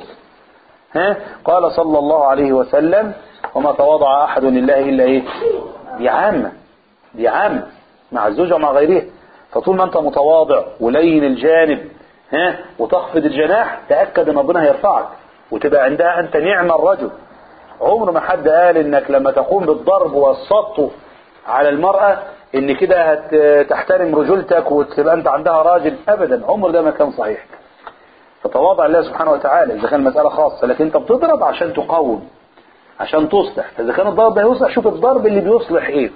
ها قال صلى الله عليه وسلم وما تواضع احد لله الا ايه دي عامه دي عامه مع الزوجه ومع غيرها فطول ما انت متواضع ولين الجانب ها وتخفض الجناح تاكد ان ربنا هيرفعك وتبقى عندها انت نعم الرجل عمر ما حد قال انك لما تقوم بالضرب والسطو على المرأة ان كده هتحترم رجولتك وتبقى انت عندها راجل ابدا عمر ده ما كان صحيح فتواضع الله سبحانه وتعالى اذا كان مسألة خاصة لكن انت بتضرب عشان تقوم عشان تصلح فاذا كان الضرب ده يصلح شوف الضرب اللي بيصلح ايه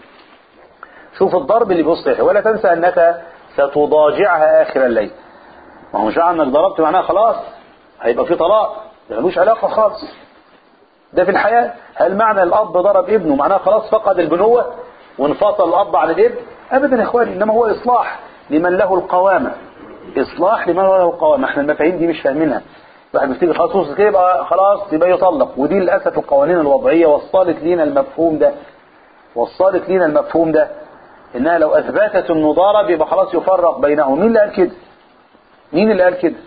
شوف الضرب اللي بيصلح ولا تنسى انك ستضاجعها اخر الليل ما هو مش معنى انك ضربت معناها خلاص هيبقى في طلاق ده ملوش علاقة خالص ده في الحياة هل معنى الأب ضرب ابنه معناه خلاص فقد البنوة وانفصل الأب عن الابن أبدا يا إخواني إنما هو إصلاح لمن له القوامة إصلاح لمن له القوامة احنا المفاهيم دي مش فاهمينها واحد بيفتكر خلاص وصل كده يبقى خلاص يبقى يطلق ودي للأسف القوانين الوضعية وصلت لينا المفهوم ده وصلت لينا المفهوم ده إنها لو أثبتت إنه ضرب يبقى خلاص يفرق بينهم مين اللي قال كده؟ مين اللي قال كده؟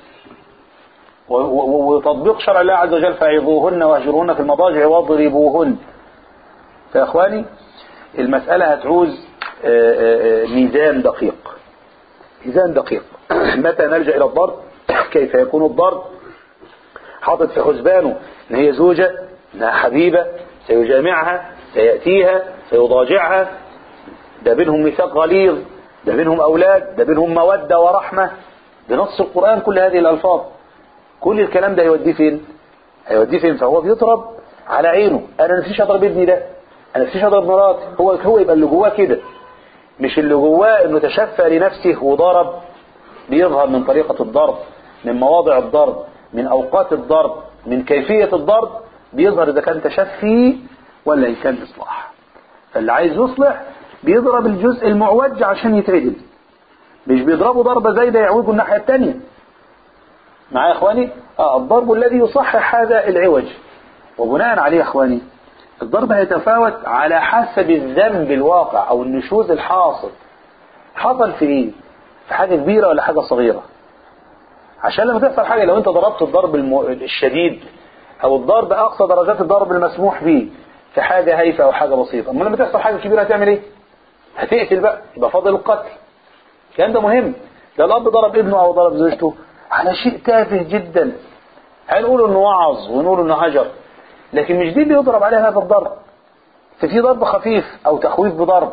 وتطبيق شرع الله عز وجل فعظوهن واهجروهن في المضاجع واضربوهن فيا اخواني المسألة هتعوز ميزان دقيق ميزان دقيق متى نلجأ إلى الضرب كيف يكون الضرب حاطط في حسبانه ان هي زوجة انها حبيبة سيجامعها سيأتيها سيضاجعها ده بينهم ميثاق غليظ ده بينهم أولاد ده بينهم مودة ورحمة بنص القرآن كل هذه الألفاظ كل الكلام ده هيوديه فين هيوديه فين فهو بيضرب على عينه انا نفسيش اضرب ابني ده انا نفسيش اضرب مراتي هو هو يبقى اللي جواه كده مش اللي جواه انه تشفى لنفسه وضرب بيظهر من طريقة الضرب من مواضع الضرب من اوقات الضرب من كيفية الضرب بيظهر اذا كان تشفي ولا ان كان اصلاح فاللي عايز يصلح بيضرب الجزء المعوج عشان يتعدل مش بيضربه ضربة زايدة يعوجه الناحية التانية معايا يا اخواني اه الضرب الذي يصحح هذا العوج وبناء عليه يا اخواني الضرب هيتفاوت على حسب الذنب الواقع او النشوز الحاصل حصل في ايه في حاجة كبيرة ولا حاجة صغيرة عشان لما تحصل حاجة لو انت ضربت الضرب الم... الشديد او الضرب اقصى درجات الضرب المسموح به في حاجة هايفة او حاجة بسيطة اما لما تحصل حاجة كبيرة هتعمل ايه هتقتل بقى يبقى فاضل القتل الكلام ده مهم ده الاب ضرب ابنه او ضرب زوجته على شيء تافه جدا هنقول انه وعظ ونقول انه هجر لكن مش دي اللي يضرب عليها هذا الضرب ففي ضرب خفيف او تخويف بضرب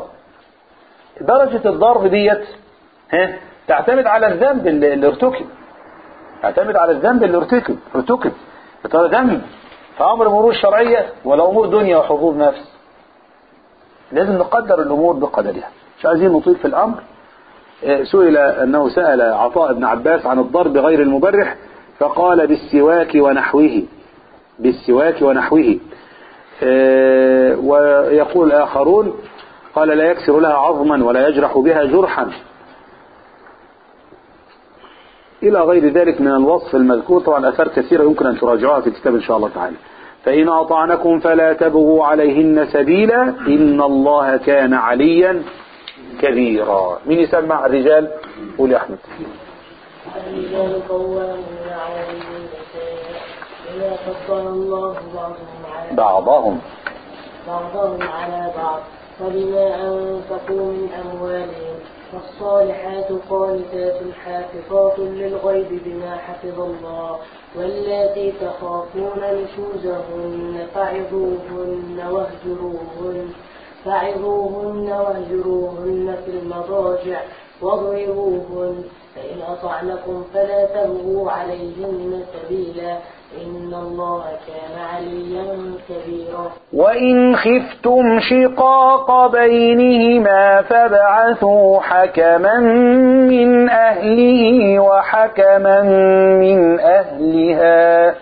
درجة الضرب ديت ها تعتمد على الذنب اللي, اللي ارتكب تعتمد على الذنب اللي ارتكب ارتكب ترى ذنب في امر امور الشرعية ولا امور دنيا وحظوظ نفس لازم نقدر الامور بقدرها مش عايزين نطيل في الامر سئل أنه سأل عطاء بن عباس عن الضرب غير المبرح فقال بالسواك ونحوه بالسواك ونحوه ويقول الآخرون قال لا يكسر لها عظما ولا يجرح بها جرحا إلى غير ذلك من الوصف المذكور طبعا أثار كثيرة يمكن أن تراجعوها في الكتاب إن شاء الله تعالى فإن أطعنكم فلا تبغوا عليهن سبيلا إن الله كان عليا كبيرا مين يسمع الرجال قول يا أحمد الرجال قوامون على النساء بما فضل الله بعضهم على بعضهم بعضهم على بعض وبما أنفقوا من أموالهم فالصالحات قانتات حافظات للغيب بما حفظ الله واللاتي تخافون نشوزهن فعظوهن واهجروهن فعظوهن واهجروهن في المضاجع واضربوهن فإن أطعنكم فلا تبغوا عليهن سبيلا إن الله كان عليا كبيرا وإن خفتم شقاق بينهما فابعثوا حكما من أهله وحكما من أهلها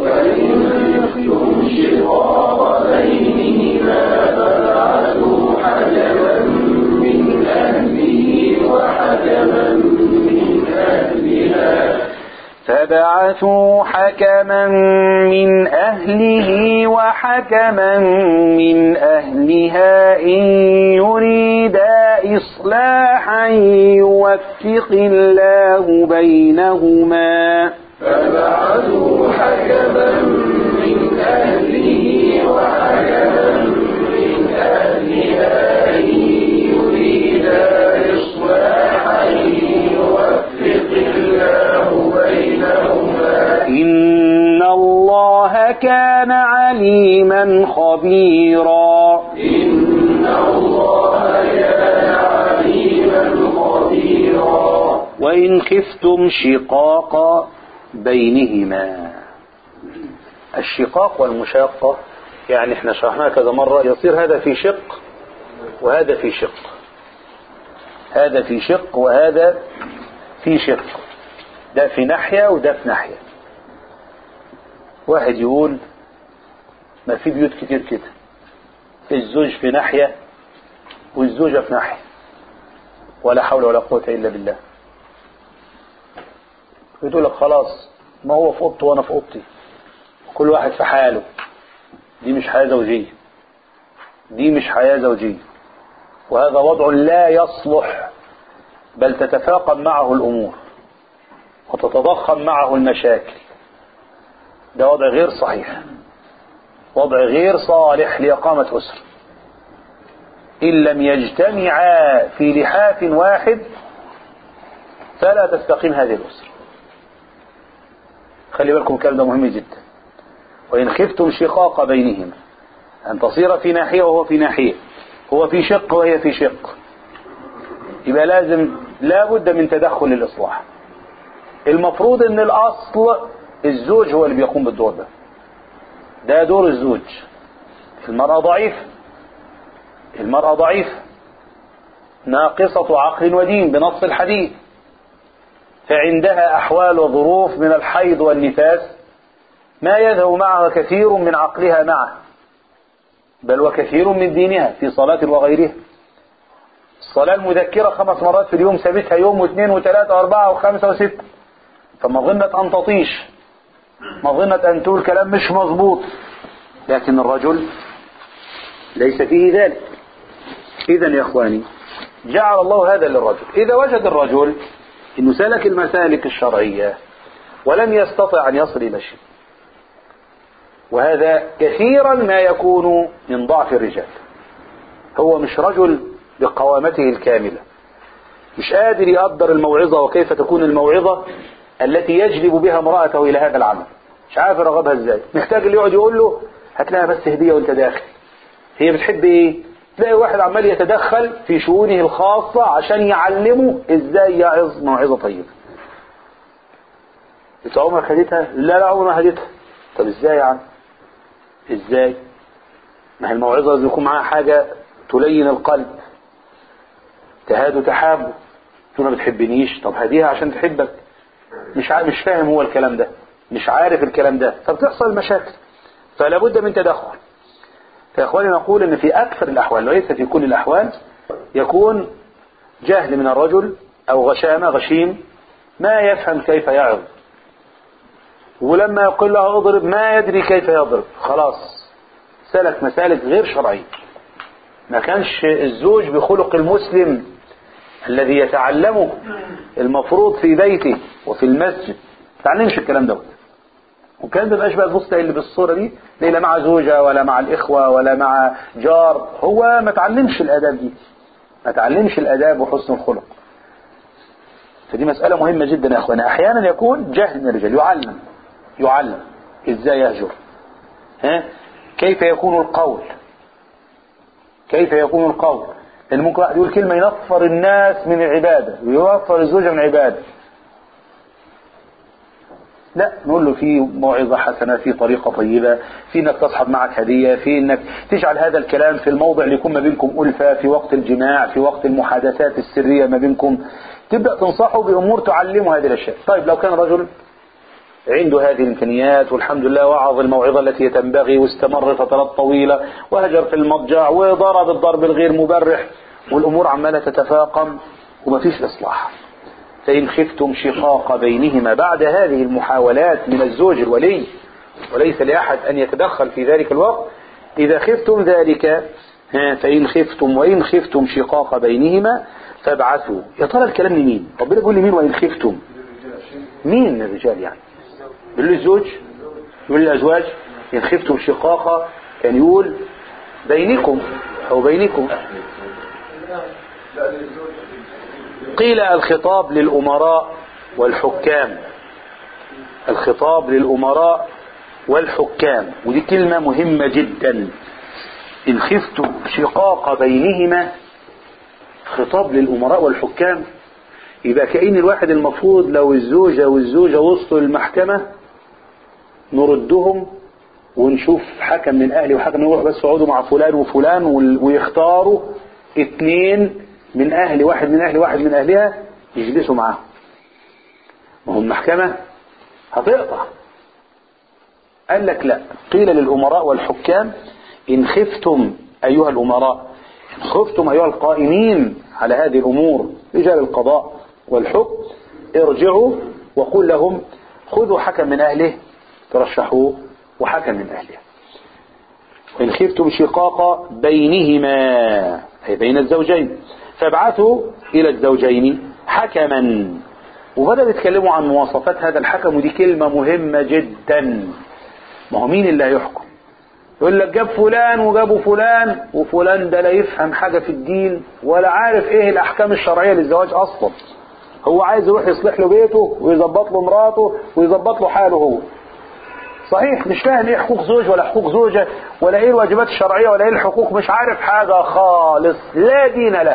فبعثوا حكما من أهله وحكما من أهلها إن يريدا إصلاحا يوفق الله بينهما فبعثوا حكما من أهله وحكما من أهلها إن يريدا إصلاحا يوفق الله بينهما إن الله كان عليما خبيرا إن الله كان عليما خبيرا وإن خفتم شقاق بينهما الشقاق والمشاقة يعني احنا شرحناها كذا مرة يصير هذا في شق وهذا في شق هذا في شق وهذا في شق ده في ناحية وده في ناحية واحد يقول ما في بيوت كتير كده الزوج في ناحية والزوجة في ناحية ولا حول ولا قوة إلا بالله يقول لك خلاص ما هو في اوضته وانا في اوضتي كل واحد في حاله دي مش حياة زوجية دي مش حياة زوجية وهذا وضع لا يصلح بل تتفاقم معه الأمور وتتضخم معه المشاكل ده وضع غير صحيح وضع غير صالح لإقامة أسرة إن لم يجتمعا في لحاف واحد فلا تستقيم هذه الأسرة خلي بالكم الكلام ده مهم جدا وإن خفتم شقاق بينهما أن تصير في ناحية وهو في ناحية هو في شق وهي في شق يبقى لازم لا بد من تدخل الإصلاح المفروض ان الأصل الزوج هو اللي بيقوم بالدور ده ده دور الزوج المرأة ضعيفة المرأة ضعيفة ناقصة عقل ودين بنص الحديث فعندها أحوال وظروف من الحيض والنفاس ما يذهب معها كثير من عقلها معه بل وكثير من دينها في صلاة وغيرها الصلاة المذكرة خمس مرات في اليوم سابتها يوم واثنين وثلاثة وأربعة وخمسة وستة فمظنة أن تطيش مظنة أن تقول كلام مش مظبوط لكن الرجل ليس فيه ذلك إذا يا إخواني جعل الله هذا للرجل إذا وجد الرجل أنه سلك المسالك الشرعية ولم يستطع أن يصل إلى شيء وهذا كثيرا ما يكون من ضعف الرجال هو مش رجل بقوامته الكاملة مش قادر يقدر الموعظة وكيف تكون الموعظة التي يجلب بها امرأته إلى هذا العمل مش عارف يرغبها ازاي محتاج اللي يقعد يقول له هات لها بس هدية وانت داخل هي بتحب ايه تلاقي واحد عمال يتدخل في شؤونه الخاصة عشان يعلمه ازاي يعظ موعظة طيبة انت عمرك هديتها لا لا عمري ما هديتها طب ازاي يا عم ازاي ما هي الموعظة لازم يكون معاها حاجة تلين القلب تهاد تحاب تقول ما بتحبنيش طب هديها عشان تحبك مش عارف مش فاهم هو الكلام ده مش عارف الكلام ده فبتحصل مشاكل فلا بد من تدخل فيا اخواني نقول ان في اكثر الاحوال وليس في كل الاحوال يكون جهل من الرجل او غشامه غشيم ما يفهم كيف يعظ ولما يقول له اضرب ما يدري كيف يضرب خلاص سلك مسالك غير شرعيه ما كانش الزوج بخلق المسلم الذي يتعلمه المفروض في بيته وفي المسجد ما تعلمش الكلام دوت وكان ده مبقاش بقى تبص اللي بالصوره دي لا لا مع زوجه ولا مع الاخوه ولا مع جار هو ما تعلمش الاداب دي ما تعلمش الاداب وحسن الخلق فدي مساله مهمه جدا يا اخوانا احيانا يكون جهل من الرجال يعلم يعلم ازاي يهجر ها كيف يكون القول كيف يكون القول لان ممكن واحد يقول كلمه ينفر الناس من العباده وينفر الزوجه من العباده لا نقول له في موعظة حسنة في طريقة طيبة في انك تصحب معك هدية في انك تجعل هذا الكلام في الموضع اللي يكون ما بينكم ألفة في وقت الجماع في وقت المحادثات السرية ما بينكم تبدأ تنصحه بأمور تعلمه هذه الأشياء طيب لو كان رجل عنده هذه الإمكانيات والحمد لله وعظ الموعظة التي تنبغي واستمر فترات طويلة وهجر في المضجع وضرب الضرب الغير مبرح والأمور عمالة تتفاقم وما فيش إصلاح فإن خفتم شقاق بينهما بعد هذه المحاولات من الزوج الولي وليس لأحد أن يتدخل في ذلك الوقت إذا خفتم ذلك ها، فإن خفتم وإن خفتم شقاق بينهما فابعثوا يا ترى الكلام لمين ربنا يقول لمين وإن خفتم مين من الرجال يعني يقول للزوج يقول للأزواج إن خفتم شقاق كان يقول بينكم أو بينكم قيل الخطاب للأمراء والحكام الخطاب للأمراء والحكام ودي كلمة مهمة جدا إن خفتم شقاق بينهما خطاب للأمراء والحكام يبقى كأن الواحد المفروض لو الزوجة والزوجة وصلوا للمحكمة نردهم ونشوف حكم من أهلي وحكم من يروح بس يقعدوا مع فلان وفلان وال- ويختاروا اتنين من أهل واحد من أهل واحد من أهلها يجلسوا معاهم ما هو المحكمة هتقطع قال لك لا قيل للأمراء والحكام إن خفتم أيها الأمراء إن خفتم أيها القائمين على هذه الأمور رجال القضاء والحكم ارجعوا وقل لهم خذوا حكم من أهله ترشحوه وحكم من أهله وإن خفتم شقاق بينهما أي بين الزوجين فابعثوا إلى الزوجين حكما وبدأوا يتكلموا عن مواصفات هذا الحكم ودي كلمة مهمة جدا ما هو مين اللي هيحكم يقول لك جاب فلان وجابوا فلان وفلان ده لا يفهم حاجة في الدين ولا عارف ايه الأحكام الشرعية للزواج أصلا هو عايز يروح يصلح له بيته ويظبط له مراته ويظبط له حاله هو صحيح مش فاهم ايه حقوق زوج ولا حقوق زوجة ولا ايه الواجبات الشرعية ولا ايه الحقوق مش عارف حاجة خالص لا دين له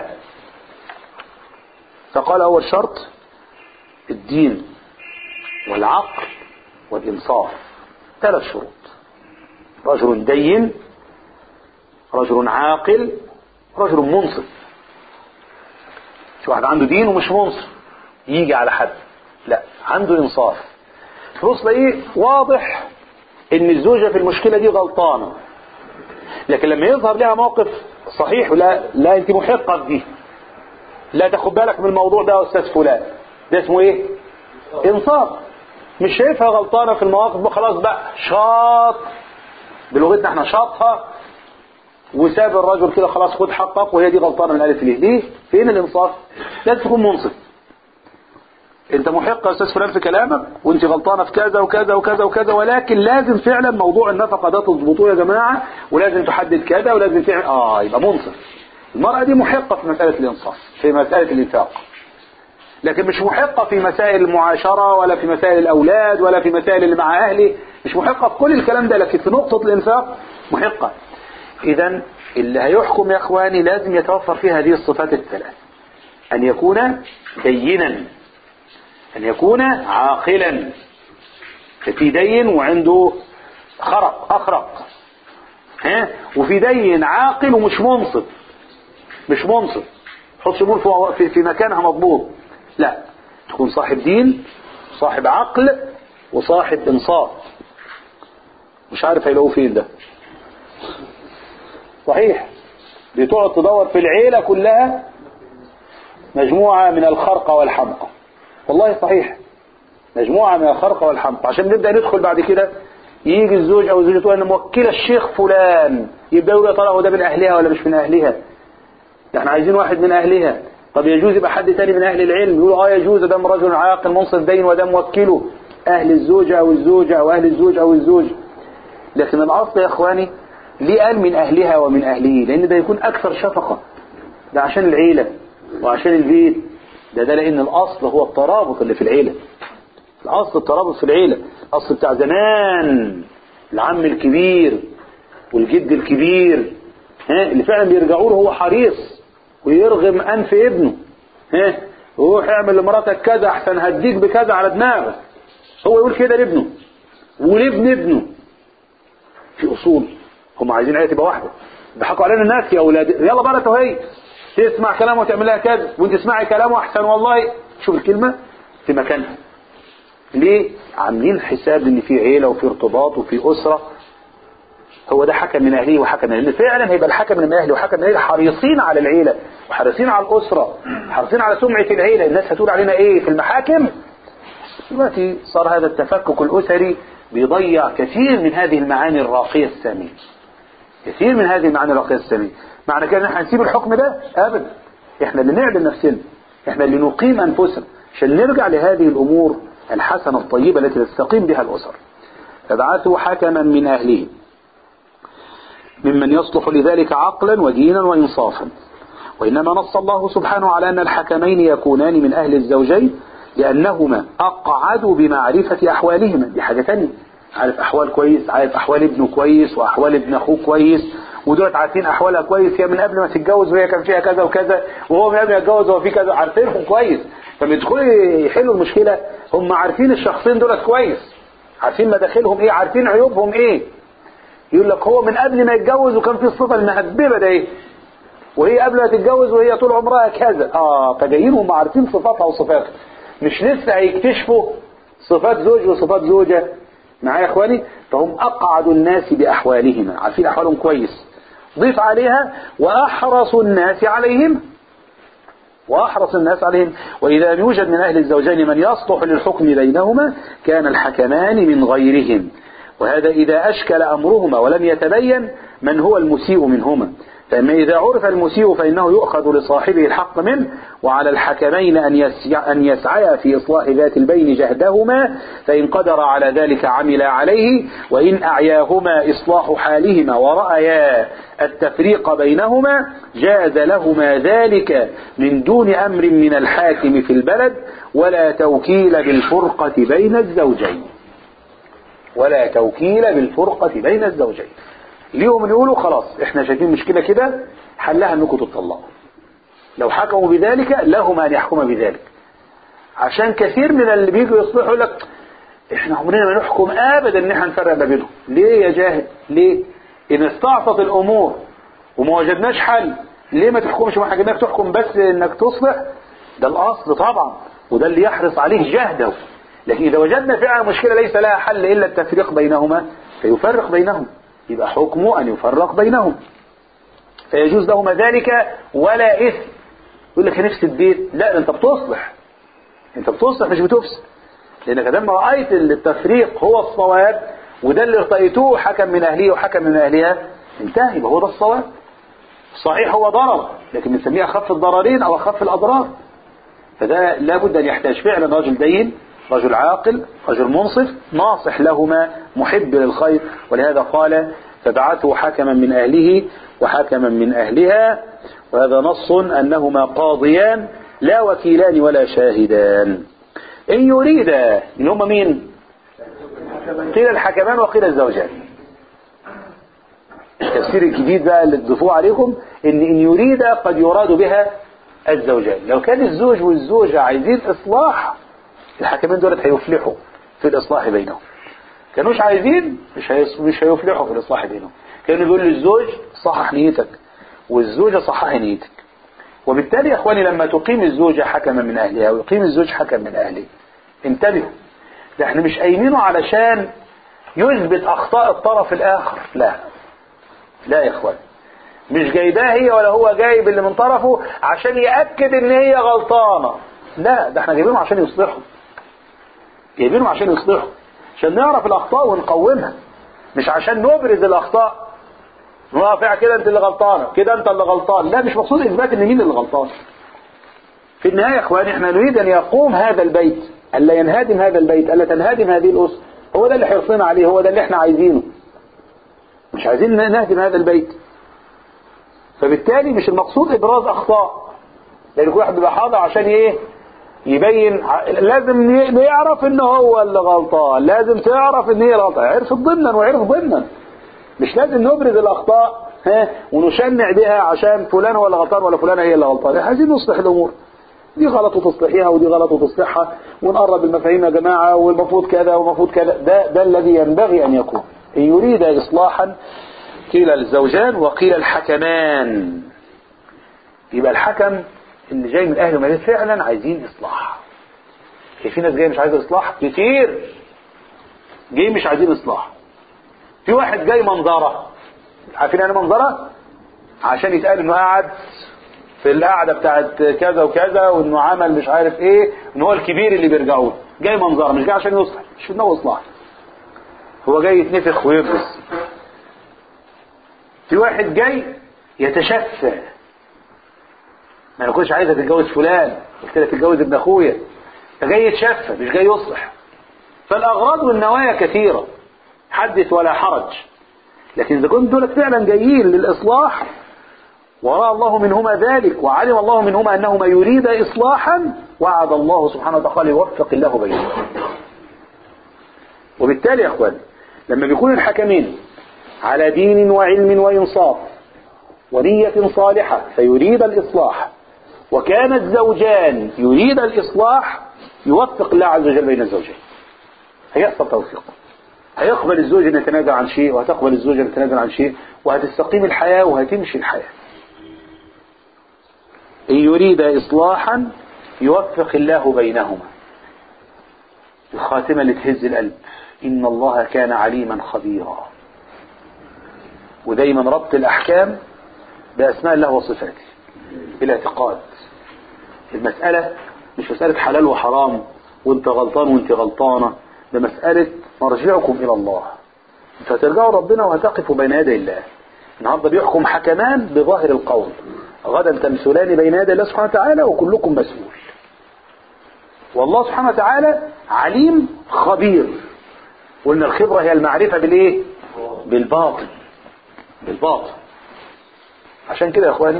فقال اول شرط الدين والعقل والانصاف ثلاث شروط رجل دين رجل عاقل رجل منصف في واحد عنده دين ومش منصف يجي على حد لا عنده انصاف تبص ايه واضح ان الزوجة في المشكلة دي غلطانة لكن لما يظهر لها موقف صحيح لا لا انت محقة في دي لا تاخد بالك من الموضوع ده يا استاذ فلان ده اسمه ايه انصاف مش شايفها غلطانة في المواقف بقى خلاص بقى شاط بلغتنا احنا شاطها وساب الرجل كده خلاص خد حقك وهي دي غلطانة من الالف ليه ليه فين الانصاف لازم تكون منصف انت محق يا استاذ فلان في كلامك وانت غلطانه في كذا وكذا وكذا وكذا ولكن لازم فعلا موضوع النفقه ده تظبطوه يا جماعه ولازم تحدد كذا ولازم تعمل اه يبقى منصف المراه دي محقه في مساله الانصاف في مساله الانفاق لكن مش محقه في مسائل المعاشره ولا في مسائل الاولاد ولا في مسائل اللي مع اهلي مش محقه في كل الكلام ده لكن في نقطه الانفاق محقه اذا اللي هيحكم يا اخواني لازم يتوفر فيه هذه الصفات الثلاث ان يكون دينا أن يكون عاقلا في دين وعنده خرق أخرق ها وفي دين عاقل ومش منصف مش منصف حط امور في, في مكانها مضبوط لا تكون صاحب دين صاحب عقل وصاحب انصاف مش عارف هيلاقوه فين ده صحيح بتقعد تدور في العيلة كلها مجموعة من الخرقة والحمقى والله صحيح مجموعة من الخرقة والحمقى عشان نبدأ ندخل بعد كده يجي الزوج او الزوجة تقول انا موكلة الشيخ فلان يبدأ يقول يا ترى هو ده من اهلها ولا مش من اهلها ده احنا عايزين واحد من اهلها طب يجوز يبقى حد تاني من اهل العلم يقول اه يجوز دم رجل عاقل منصف دين وده موكله اهل الزوجة او الزوجة او اهل الزوج او الزوج لكن الاصل يا اخواني ليه قال من اهلها ومن اهله لان ده يكون اكثر شفقة ده عشان العيلة وعشان البيت ده ده لان الاصل هو الترابط اللي في العيلة الاصل الترابط في العيلة الاصل بتاع زمان العم الكبير والجد الكبير ها اللي فعلا بيرجعوا له هو حريص ويرغم انف ابنه ها روح اعمل لمراتك كذا احسن هديك بكذا على دماغك هو يقول كده لابنه ولابن ابنه في اصول هم عايزين عيله تبقى واحده ضحكوا علينا الناس يا اولاد يلا بقى توهي تسمع كلامه وتعمل لها كذا وانت تسمعي كلامه احسن والله شوف الكلمه في مكانها ليه عاملين حساب ان في عيله وفي ارتباط وفي اسره هو ده حكم من اهله وحكم من اهله فعلا هيبقى الحكم من اهله وحكم من اهله حريصين على العيله وحريصين على الاسره حريصين على سمعه العيله الناس هتقول علينا ايه في المحاكم دلوقتي صار هذا التفكك الاسري بيضيع كثير من هذه المعاني الراقيه الساميه كثير من هذه المعاني الراقيه الساميه معنى كده ان احنا هنسيب الحكم ده ابدا احنا اللي نعدل نفسنا احنا اللي نقيم انفسنا عشان نرجع لهذه الامور الحسنه الطيبه التي تستقيم بها الاسر فبعثوا حكما من اهله ممن يصلح لذلك عقلا ودينا وإنصافا وإنما نص الله سبحانه على أن الحكمين يكونان من أهل الزوجين لأنهما أقعدوا بمعرفة أحوالهما دي حاجة تانية عارف أحوال كويس عارف أحوال ابنه كويس وأحوال ابن أخوه كويس ودولت عارفين أحوالها كويس هي من قبل ما تتجوز وهي كان فيها كذا وكذا وهو من قبل ما يتجوز وهو في كذا عارفينهم كويس فلما يدخلوا يحلوا المشكلة هم عارفين الشخصين دولت كويس عارفين مداخلهم ايه عارفين عيوبهم ايه يقول لك هو من قبل ما يتجوز وكان في الصفة المهببة ده ايه وهي قبل ما تتجوز وهي طول عمرها كذا اه فجايين هم عارفين صفاتها وصفاتها مش لسه هيكتشفوا صفات زوج وصفات زوجة معايا يا اخواني فهم اقعد الناس باحوالهما عارفين احوالهم كويس ضيف عليها واحرص الناس عليهم وأحرص الناس عليهم وإذا لم يوجد من أهل الزوجين من يصلح للحكم بينهما كان الحكمان من غيرهم وهذا إذا أشكل أمرهما ولم يتبين من هو المسيء منهما فأما إذا عرف المسيء فإنه يؤخذ لصاحبه الحق منه وعلى الحكمين أن يسعى, أن يسعيا في إصلاح ذات البين جهدهما فإن قدر على ذلك عمل عليه وإن أعياهما إصلاح حالهما ورأيا التفريق بينهما جاز لهما ذلك من دون أمر من الحاكم في البلد ولا توكيل بالفرقة بين الزوجين ولا توكيل بالفرقة بين الزوجين ليهم اللي يقولوا خلاص احنا شايفين مشكلة كده حلها انكم تطلقوا لو حكموا بذلك لهم ان يحكموا بذلك عشان كثير من اللي بيجوا يصلحوا يقول لك احنا عمرنا ما نحكم ابدا ان احنا نفرق ما بينهم ليه يا جاهل ليه ان استعصت الامور وما وجدناش حل ليه ما تحكمش ما حاجناك تحكم بس انك تصلح ده الاصل طبعا وده اللي يحرص عليه جهده لكن اذا وجدنا فعلا مشكله ليس لها حل الا التفريق بينهما فيفرق بينهم يبقى حكمه ان يفرق بينهم فيجوز لهما ذلك ولا اثم يقول لك نفس البيت لا ده انت بتصلح انت بتصلح مش بتفسد لانك لما رايت التفريق هو الصواب وده اللي ارتأيتوه حكم من اهله وحكم من اهلها انتهى يبقى هو ده الصواب صحيح هو ضرر لكن بنسميه اخف الضررين او اخف الاضرار فده لابد ان يحتاج فعلا رجل دين رجل عاقل رجل منصف ناصح لهما محب للخير ولهذا قال فبعثوا حكما من أهله وحكما من أهلها وهذا نص أنهما قاضيان لا وكيلان ولا شاهدان إن يريد إن هم مين قيل الحكمان وقيل الزوجان التفسير الجديد بقى اللي تضيفوه عليكم ان ان يريد قد يراد بها الزوجان لو كان الزوج والزوجة عايزين اصلاح الحكمين دولت هيفلحوا في الاصلاح بينهم كانوش عايزين مش هيص... مش هيفلحوا في الاصلاح بينهم كانوا بيقولوا للزوج صحح نيتك والزوجة صححي نيتك وبالتالي يا اخواني لما تقيم الزوجة حكما من اهلها ويقيم الزوج حكم من اهله انتبهوا ده احنا مش قايمينه علشان يثبت اخطاء الطرف الاخر لا لا يا اخوان مش جايباه هي ولا هو جايب اللي من طرفه عشان يأكد ان هي غلطانة لا ده احنا جايبينهم عشان يصلحوا جايبينهم عشان يصلحوا عشان نعرف الاخطاء ونقومها مش عشان نبرز الاخطاء رافع كده انت اللي غلطانه كده انت اللي غلطان لا مش مقصود اثبات ان مين اللي غلطان في النهاية يا اخواني احنا نريد ان يقوم هذا البيت الا ينهدم هذا البيت الا تنهدم هذه الاسره هو ده اللي حرصنا عليه هو ده اللي احنا عايزينه مش عايزين نهدم هذا البيت فبالتالي مش المقصود ابراز اخطاء لان كل واحد بيبقى حاضر عشان ايه يبين لازم يعرف ان هو اللي غلطان لازم تعرف ان هي غلطان عرف ضمنا وعرف ضمنا مش لازم نبرز الاخطاء ها ونشنع بها عشان فلان هو اللي غلطان ولا فلانه هي اللي غلطانه عايزين نصلح الامور دي غلط وتصلحيها ودي غلط وتصلحها ونقرب المفاهيم يا جماعه والمفروض كذا والمفروض كذا ده ده الذي ينبغي ان يكون ان يريد اصلاحا قيل الزوجان وقيل الحكمان يبقى الحكم اللي جاي من اهل المدينه فعلا عايزين اصلاح هي في ناس جايه مش عايزه اصلاح كتير جاي مش عايزين اصلاح في واحد جاي منظره عارفين يعني منظره عشان يتقال انه قاعد في القعده بتاعت كذا وكذا وانه عمل مش عارف ايه ان هو الكبير اللي بيرجعوه جاي منظره مش جاي عشان يصلح مش في دماغه اصلاح هو جاي يتنفخ ويبرز في واحد جاي يتشفى ما انا كنتش عايزه تتجوز فلان قلت لك تتجوز ابن اخويا ده جاي يتشفى مش جاي يصلح فالاغراض والنوايا كثيره حدث ولا حرج لكن اذا كنت دول فعلا جايين للاصلاح وراى الله منهما ذلك وعلم الله منهما انهما يريد اصلاحا وعد الله سبحانه وتعالى يوفق الله بينهما وبالتالي يا اخوان لما بيكون الحكمين على دين وعلم وانصاف ونية صالحة فيريد الإصلاح وكان الزوجان يريد الإصلاح يوفق الله عز وجل بين الزوجين هيحصل توفيق هيقبل الزوج ان يتنازل عن شيء وهتقبل الزوجة ان تتنازل عن شيء وهتستقيم الحياة وهتمشي الحياة إن يريد إصلاحا يوفق الله بينهما الخاتمة اللي تهز القلب إن الله كان عليما خبيرا ودايما ربط الأحكام بأسماء الله وصفاته بالاعتقاد المسألة مش مسألة حلال وحرام وانت غلطان وانت غلطانة ده مسألة مرجعكم إلى الله فترجعوا ربنا وهتقفوا بين يدي الله النهارده بيحكم حكمان بظاهر القول غدا تمثلان بين يدي الله سبحانه وتعالى وكلكم مسؤول والله سبحانه وتعالى عليم خبير وان الخبرة هي المعرفة بالايه بالباطن بالباطن عشان كده يا اخواني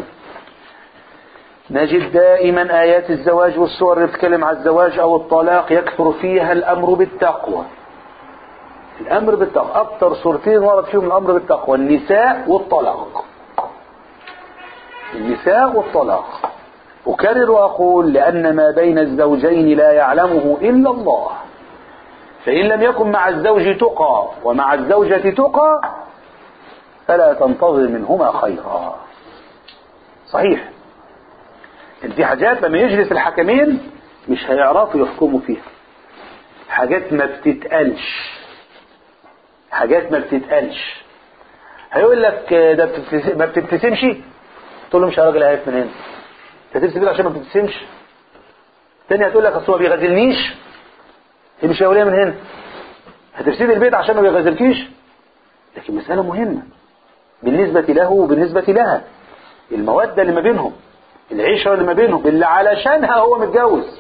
نجد دائما آيات الزواج والصور اللي بتتكلم عن الزواج أو الطلاق يكثر فيها الأمر بالتقوى الأمر بالتقوى أكثر صورتين ورد فيهم الأمر بالتقوى النساء والطلاق النساء والطلاق أكرر وأقول لأن ما بين الزوجين لا يعلمه إلا الله فإن لم يكن مع الزوج تقى ومع الزوجة تقى فلا تنتظر منهما خيرا صحيح دي حاجات لما يجلس الحكمين مش هيعرفوا يحكموا فيها حاجات ما بتتقالش حاجات ما بتتقالش هيقول لك ده بتبتسم ما بتبتسمش تقول له مش يا راجل عارف من هنا انت تبتسم كده عشان ما بتبتسمش تاني هتقول لك اصل ما بيغازلنيش هي مش اوليه من هنا هتفسد البيت عشان ما بيغازلكيش لكن مسألة مهمة بالنسبة له وبالنسبة لها المودة اللي ما بينهم العشرة اللي ما بينهم اللي علشانها هو متجوز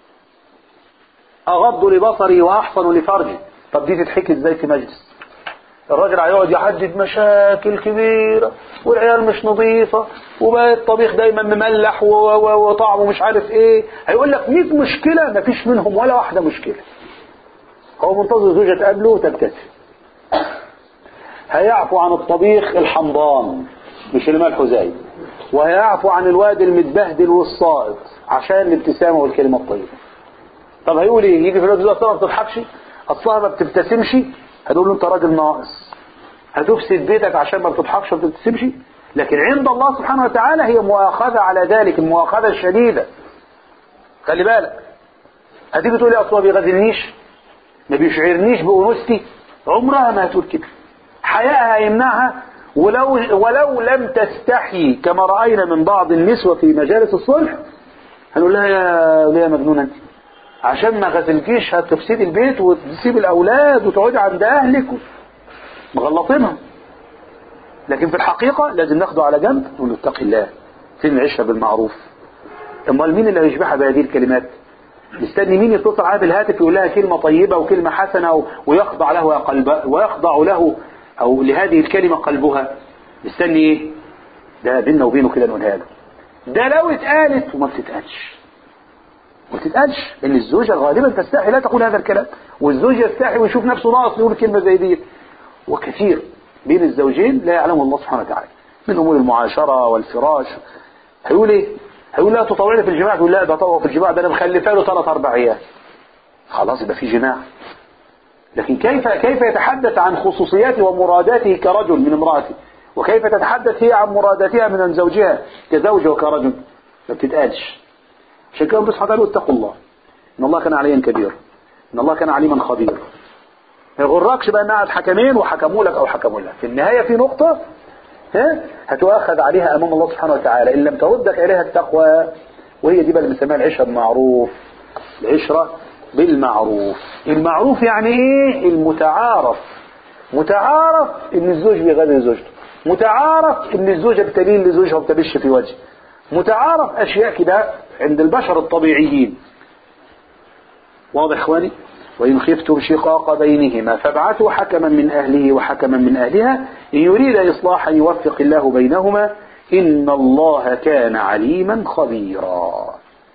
أغض لبصري وأحصن لفرجي طب دي تتحكي ازاي في مجلس الراجل هيقعد يحدد مشاكل كبيرة والعيال مش نظيفة وبقى الطبيخ دايما مملح و- و- وطعمه مش عارف ايه هيقول لك 100 مشكلة مفيش منهم ولا واحدة مشكلة هو منتظر زوجة تقابله وتبتسم هيعفو عن الطبيخ الحمضان مش اللي ملحه زي وهيعفو عن الواد المتبهدل والصائط عشان الابتسامة والكلمة الطيبة طب هيقول ايه يجي في الوقت ده اصلا ما بتضحكش اصلا ما بتبتسمش هتقول له انت راجل ناقص هتفسد بيتك عشان ما بتضحكش وما بتبتسمش لكن عند الله سبحانه وتعالى هي مؤاخذة على ذلك المؤاخذة الشديدة خلي بالك هتيجي تقول لي اصلا ما بيغازلنيش ما بيشعرنيش بأنوثتي عمرها ما هتقول كده حياءها يمنعها ولو ولو لم تستحي كما رأينا من بعض النسوة في مجالس الصلح هنقول لها يا ليه يا مجنونة انت عشان ما غسلكيش هتفسدي البيت وتسيب الأولاد وتقعدي عند أهلك مغلطينها لكن في الحقيقة لازم ناخده على جنب ونقول له اتقي الله فين العيشة بالمعروف امال مين اللي هيشبعها بهذه الكلمات مستني مين يتصل عليها بالهاتف يقول لها كلمة طيبة وكلمة حسنة و- ويخضع له قلب ويخضع له أو لهذه الكلمة قلبها مستني إيه؟ ده بيننا وبينه كده نقولها له ده لو اتقالت وما بتتقالش ما بتتقالش ان الزوجة غالبا تستحي لا تقول هذا الكلام والزوج يستحي ويشوف نفسه ناقص يقول كلمة زي دي وكثير بين الزوجين لا يعلمه الله سبحانه وتعالى من امور المعاشرة والفراش هيقول ايه هيقول لا تطوعني في الجماع تقول لا ده طوع في الجماع ده انا مخلفه له ثلاث اربع عيال خلاص يبقى في جماع لكن كيف كيف يتحدث عن خصوصياته ومراداته كرجل من امراته وكيف تتحدث هي عن مراداتها من زوجها كزوج وكرجل ما بتتقالش عشان كده بصحى قالوا اتقوا الله ان الله كان عليا كبير ان الله كان عليما خبير ما يغركش بقى ان قعد حكمين وحكموا لك او حكموا لك في النهايه في نقطه ها هتؤخذ عليها امام الله سبحانه وتعالى ان لم تردك اليها التقوى وهي دي بقى اللي بنسميها العشره بالمعروف العشره بالمعروف المعروف يعني ايه المتعارف متعارف ان الزوج بيغادر زوجته متعارف ان الزوجه بتلين لزوجها وبتبش في وجهه متعارف اشياء كده عند البشر الطبيعيين واضح اخواني وإن خفتم شقاق بينهما فابعثوا حكما من أهله وحكما من أهلها إن يريد إصلاحا يوفق الله بينهما إن الله كان عليما خبيرا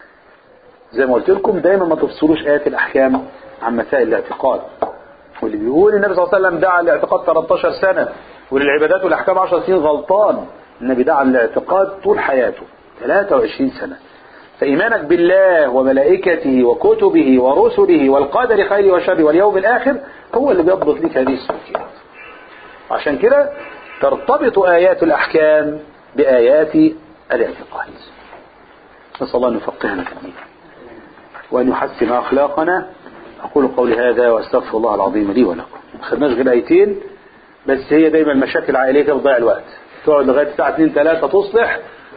زي ما قلت لكم دايما ما تفصلوش آيات الأحكام عن مسائل الاعتقاد واللي بيقول النبي صلى الله عليه وسلم دعا الاعتقاد 13 سنة وللعبادات والأحكام 10 سنين غلطان النبي دعا الاعتقاد طول حياته 23 سنة فإيمانك بالله وملائكته وكتبه ورسله والقدر خيره وشره واليوم الآخر هو اللي بيضبط لك هذه السلوكيات عشان كده ترتبط آيات الأحكام بآيات الاعتقاد نسأل الله أن يفقهنا في الدين وأن يحسن أخلاقنا أقول قولي هذا وأستغفر الله العظيم لي ولكم ما خدناش غير آيتين بس هي دايما المشاكل العائلية كده بتضيع الوقت تقعد لغاية الساعة 2 3 تصلح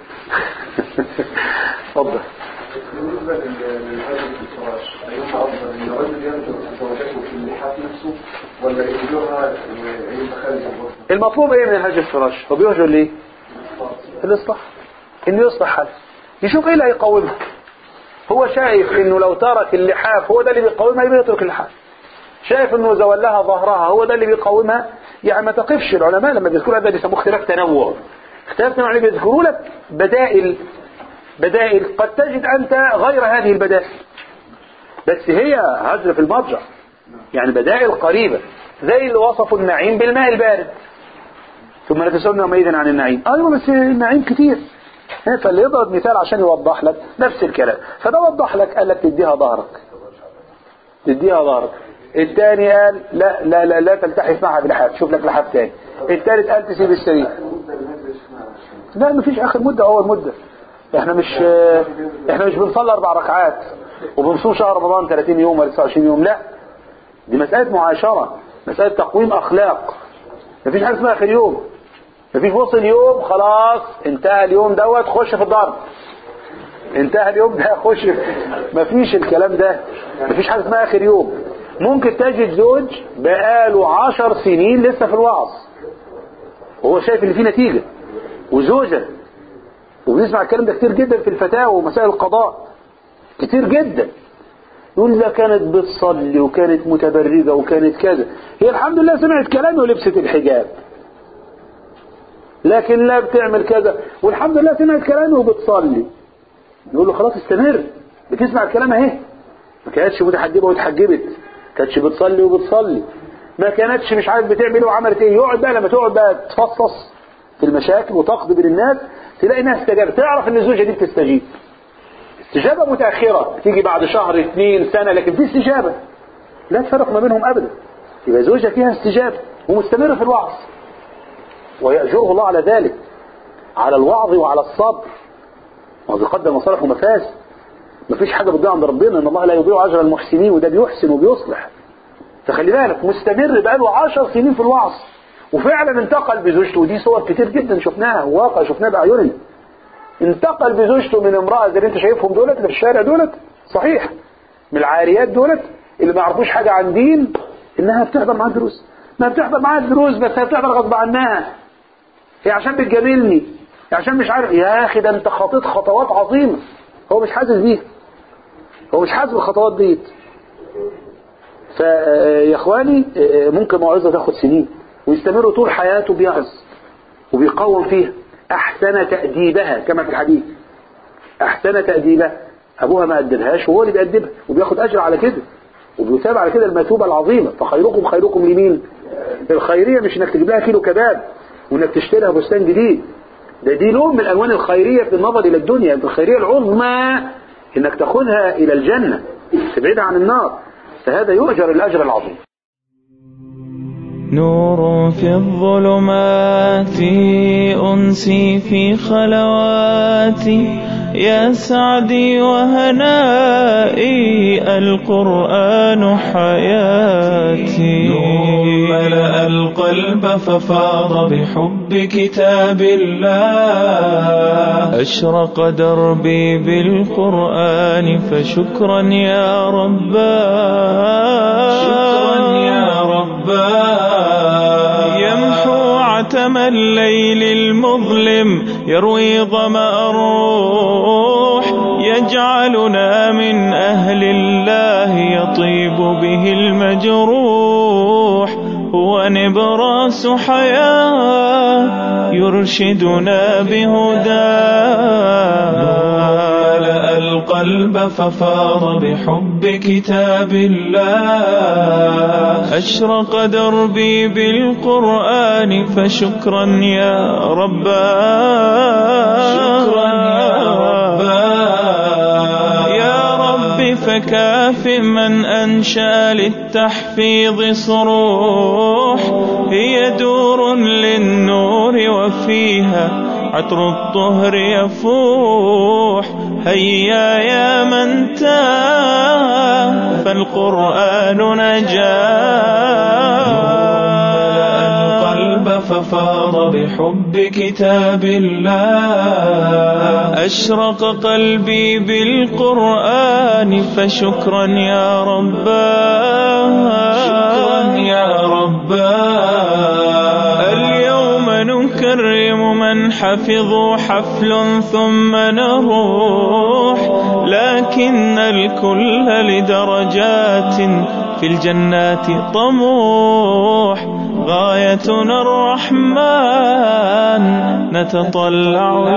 اتفضل بالنسبة للهجر في الفراش أيهما أفضل أن الرجل ينظر زوجته في اللحاف نفسه ولا يهجرها يبقى خارج الغرفة؟ المطلوب ايه من هجر الفراش هو بيهجر ليه الاصلاح انه يصلح حاله يشوف ايه اللي هيقومها هو شايف انه لو ترك اللحاف هو ده اللي بيقومها يبقى يترك اللحاف شايف انه زولها ظهرها هو ده اللي بيقومها يعني ما تقفش العلماء لما بيذكروا هذا بيسموه اختلاف تنوع اختلاف تنوع يعني بيذكروا لك بدائل بدائل قد تجد انت غير هذه البدائل بس هي هجر في المرجع يعني بدائل قريبة زي اللي وصفوا النعيم بالماء البارد ثم لا تسألنا يومئذ عن النعيم ايوه بس النعيم كتير ها، فاللي يضرب مثال عشان يوضح لك نفس الكلام فده وضح لك قال لك تديها ظهرك تديها ظهرك الثاني قال لا لا لا, لا تلتحف معها بلحاف شوف لك لحاف ثاني الثالث قال تسيب السرير لا مفيش اخر مدة اول مدة احنا مش احنا مش بنصلي اربع ركعات وبنصوم شهر رمضان 30 يوم ولا 29 يوم لا دي مسألة معاشرة مسألة تقويم اخلاق مفيش حاجة اسمها اخر يوم مفيش وصل يوم خلاص انتهى اليوم دوت خش في الضرب انتهى اليوم ده خش في- مفيش الكلام ده مفيش حاجة اسمها اخر يوم ممكن تجد زوج بقاله عشر سنين لسه في الوعظ وهو شايف ان في نتيجة وزوجة وبنسمع الكلام ده كتير جدا في الفتاوى ومسائل القضاء كتير جدا يقول ده كانت بتصلي وكانت متبرجة وكانت كذا هي الحمد لله سمعت كلامي ولبست الحجاب لكن لا بتعمل كذا والحمد لله سمعت كلامي وبتصلي نقول له خلاص استمر بتسمع الكلام اهي ما كانتش متحجبة واتحجبت كانتش بتصلي وبتصلي ما كانتش مش عارف بتعمل ايه وعملت ايه يقعد بقى لما تقعد بقى تفصص في المشاكل وتقضي بين الناس تلاقي انها استجابت تعرف ان الزوجة دي بتستجيب استجابة متأخرة تيجي بعد شهر اثنين سنة لكن في استجابة لا تفرق ما بينهم ابدا يبقى زوجة فيها استجابة ومستمر في الوعظ ويأجره الله على ذلك على الوعظ وعلى الصبر وبيقدم مصالح ومفاسد مفيش حاجة بتضيع عند ربنا ان الله لا يضيع اجر المحسنين وده بيحسن وبيصلح فخلي بالك مستمر بقاله عشر سنين في الوعظ وفعلا انتقل بزوجته ودي صور كتير جدا شفناها واقع شفناها بعيوننا انتقل بزوجته من امرأة زي اللي انت شايفهم دولت اللي في الشارع دولت صحيح من العاريات دولت اللي ما يعرفوش حاجة عن دين انها بتحضر معاه دروس ما بتحضر معاه دروس بس هي بتحضر غصب عنها هي عشان بتجاملني هي عشان مش عارف يا اخي ده انت خطيت خطوات عظيمة هو مش حاسس بيها هو مش حاسس بالخطوات ديت فيا اخواني آه، ممكن موعظه تاخد سنين ويستمر طول حياته بيعظ وبيقوم فيها احسن تاديبها كما في الحديث احسن تاديبها ابوها ما ادبهاش وهو اللي بيأدبها وبياخد اجر على كده وبيثاب على كده المثوبه العظيمه فخيركم خيركم لمين الخيريه مش انك تجيب لها كيلو كباب وانك تشتري لها بستان جديد ده دي نوع من الالوان الخيريه في النظر الى الدنيا الخيريه العظمى انك تاخذها الى الجنه تبعدها عن النار فهذا يؤجر الاجر العظيم نور في الظلمات أنسي في خلواتي يا سعدي وهنائي القرآن حياتي نور ملأ القلب ففاض بحب كتاب الله أشرق دربي بالقرآن فشكرا يا رباه شكرا يا رباه يمحو عتم الليل المظلم يروي ظمأ الروح يجعلنا من أهل الله يطيب به المجروح هو نبراس حياة يرشدنا بهداه ملأ القلب ففاض بحب كتاب الله أشرق دربي بالقرآن فشكرا يا رباه شكرا يا رباه يا رب فكاف من أنشأ للتحفيظ صروح هي دور للنور وفيها عطر الطهر يفوح هيا يا من تاه فالقرآن نجاه القلب ففاض بحب كتاب الله أشرق قلبي بالقرآن فشكرا يا رباه شكرا يا رباه اليوم نكرم من حفظوا حفل ثم نروح لكن الكل لدرجات في الجنات طموح غايتنا الرحمن نتطلع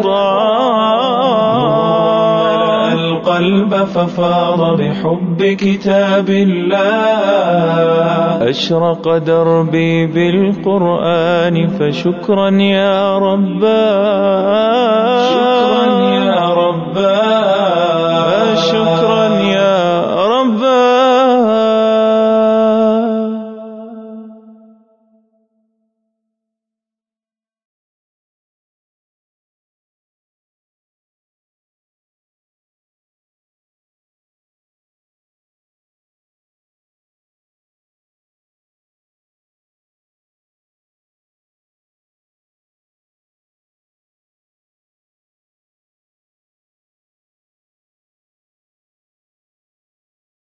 لرضاه القلب ففاض بحب كتاب الله أشرق دربي بالقرآن فشكرا يا رباه شكرا يا رباه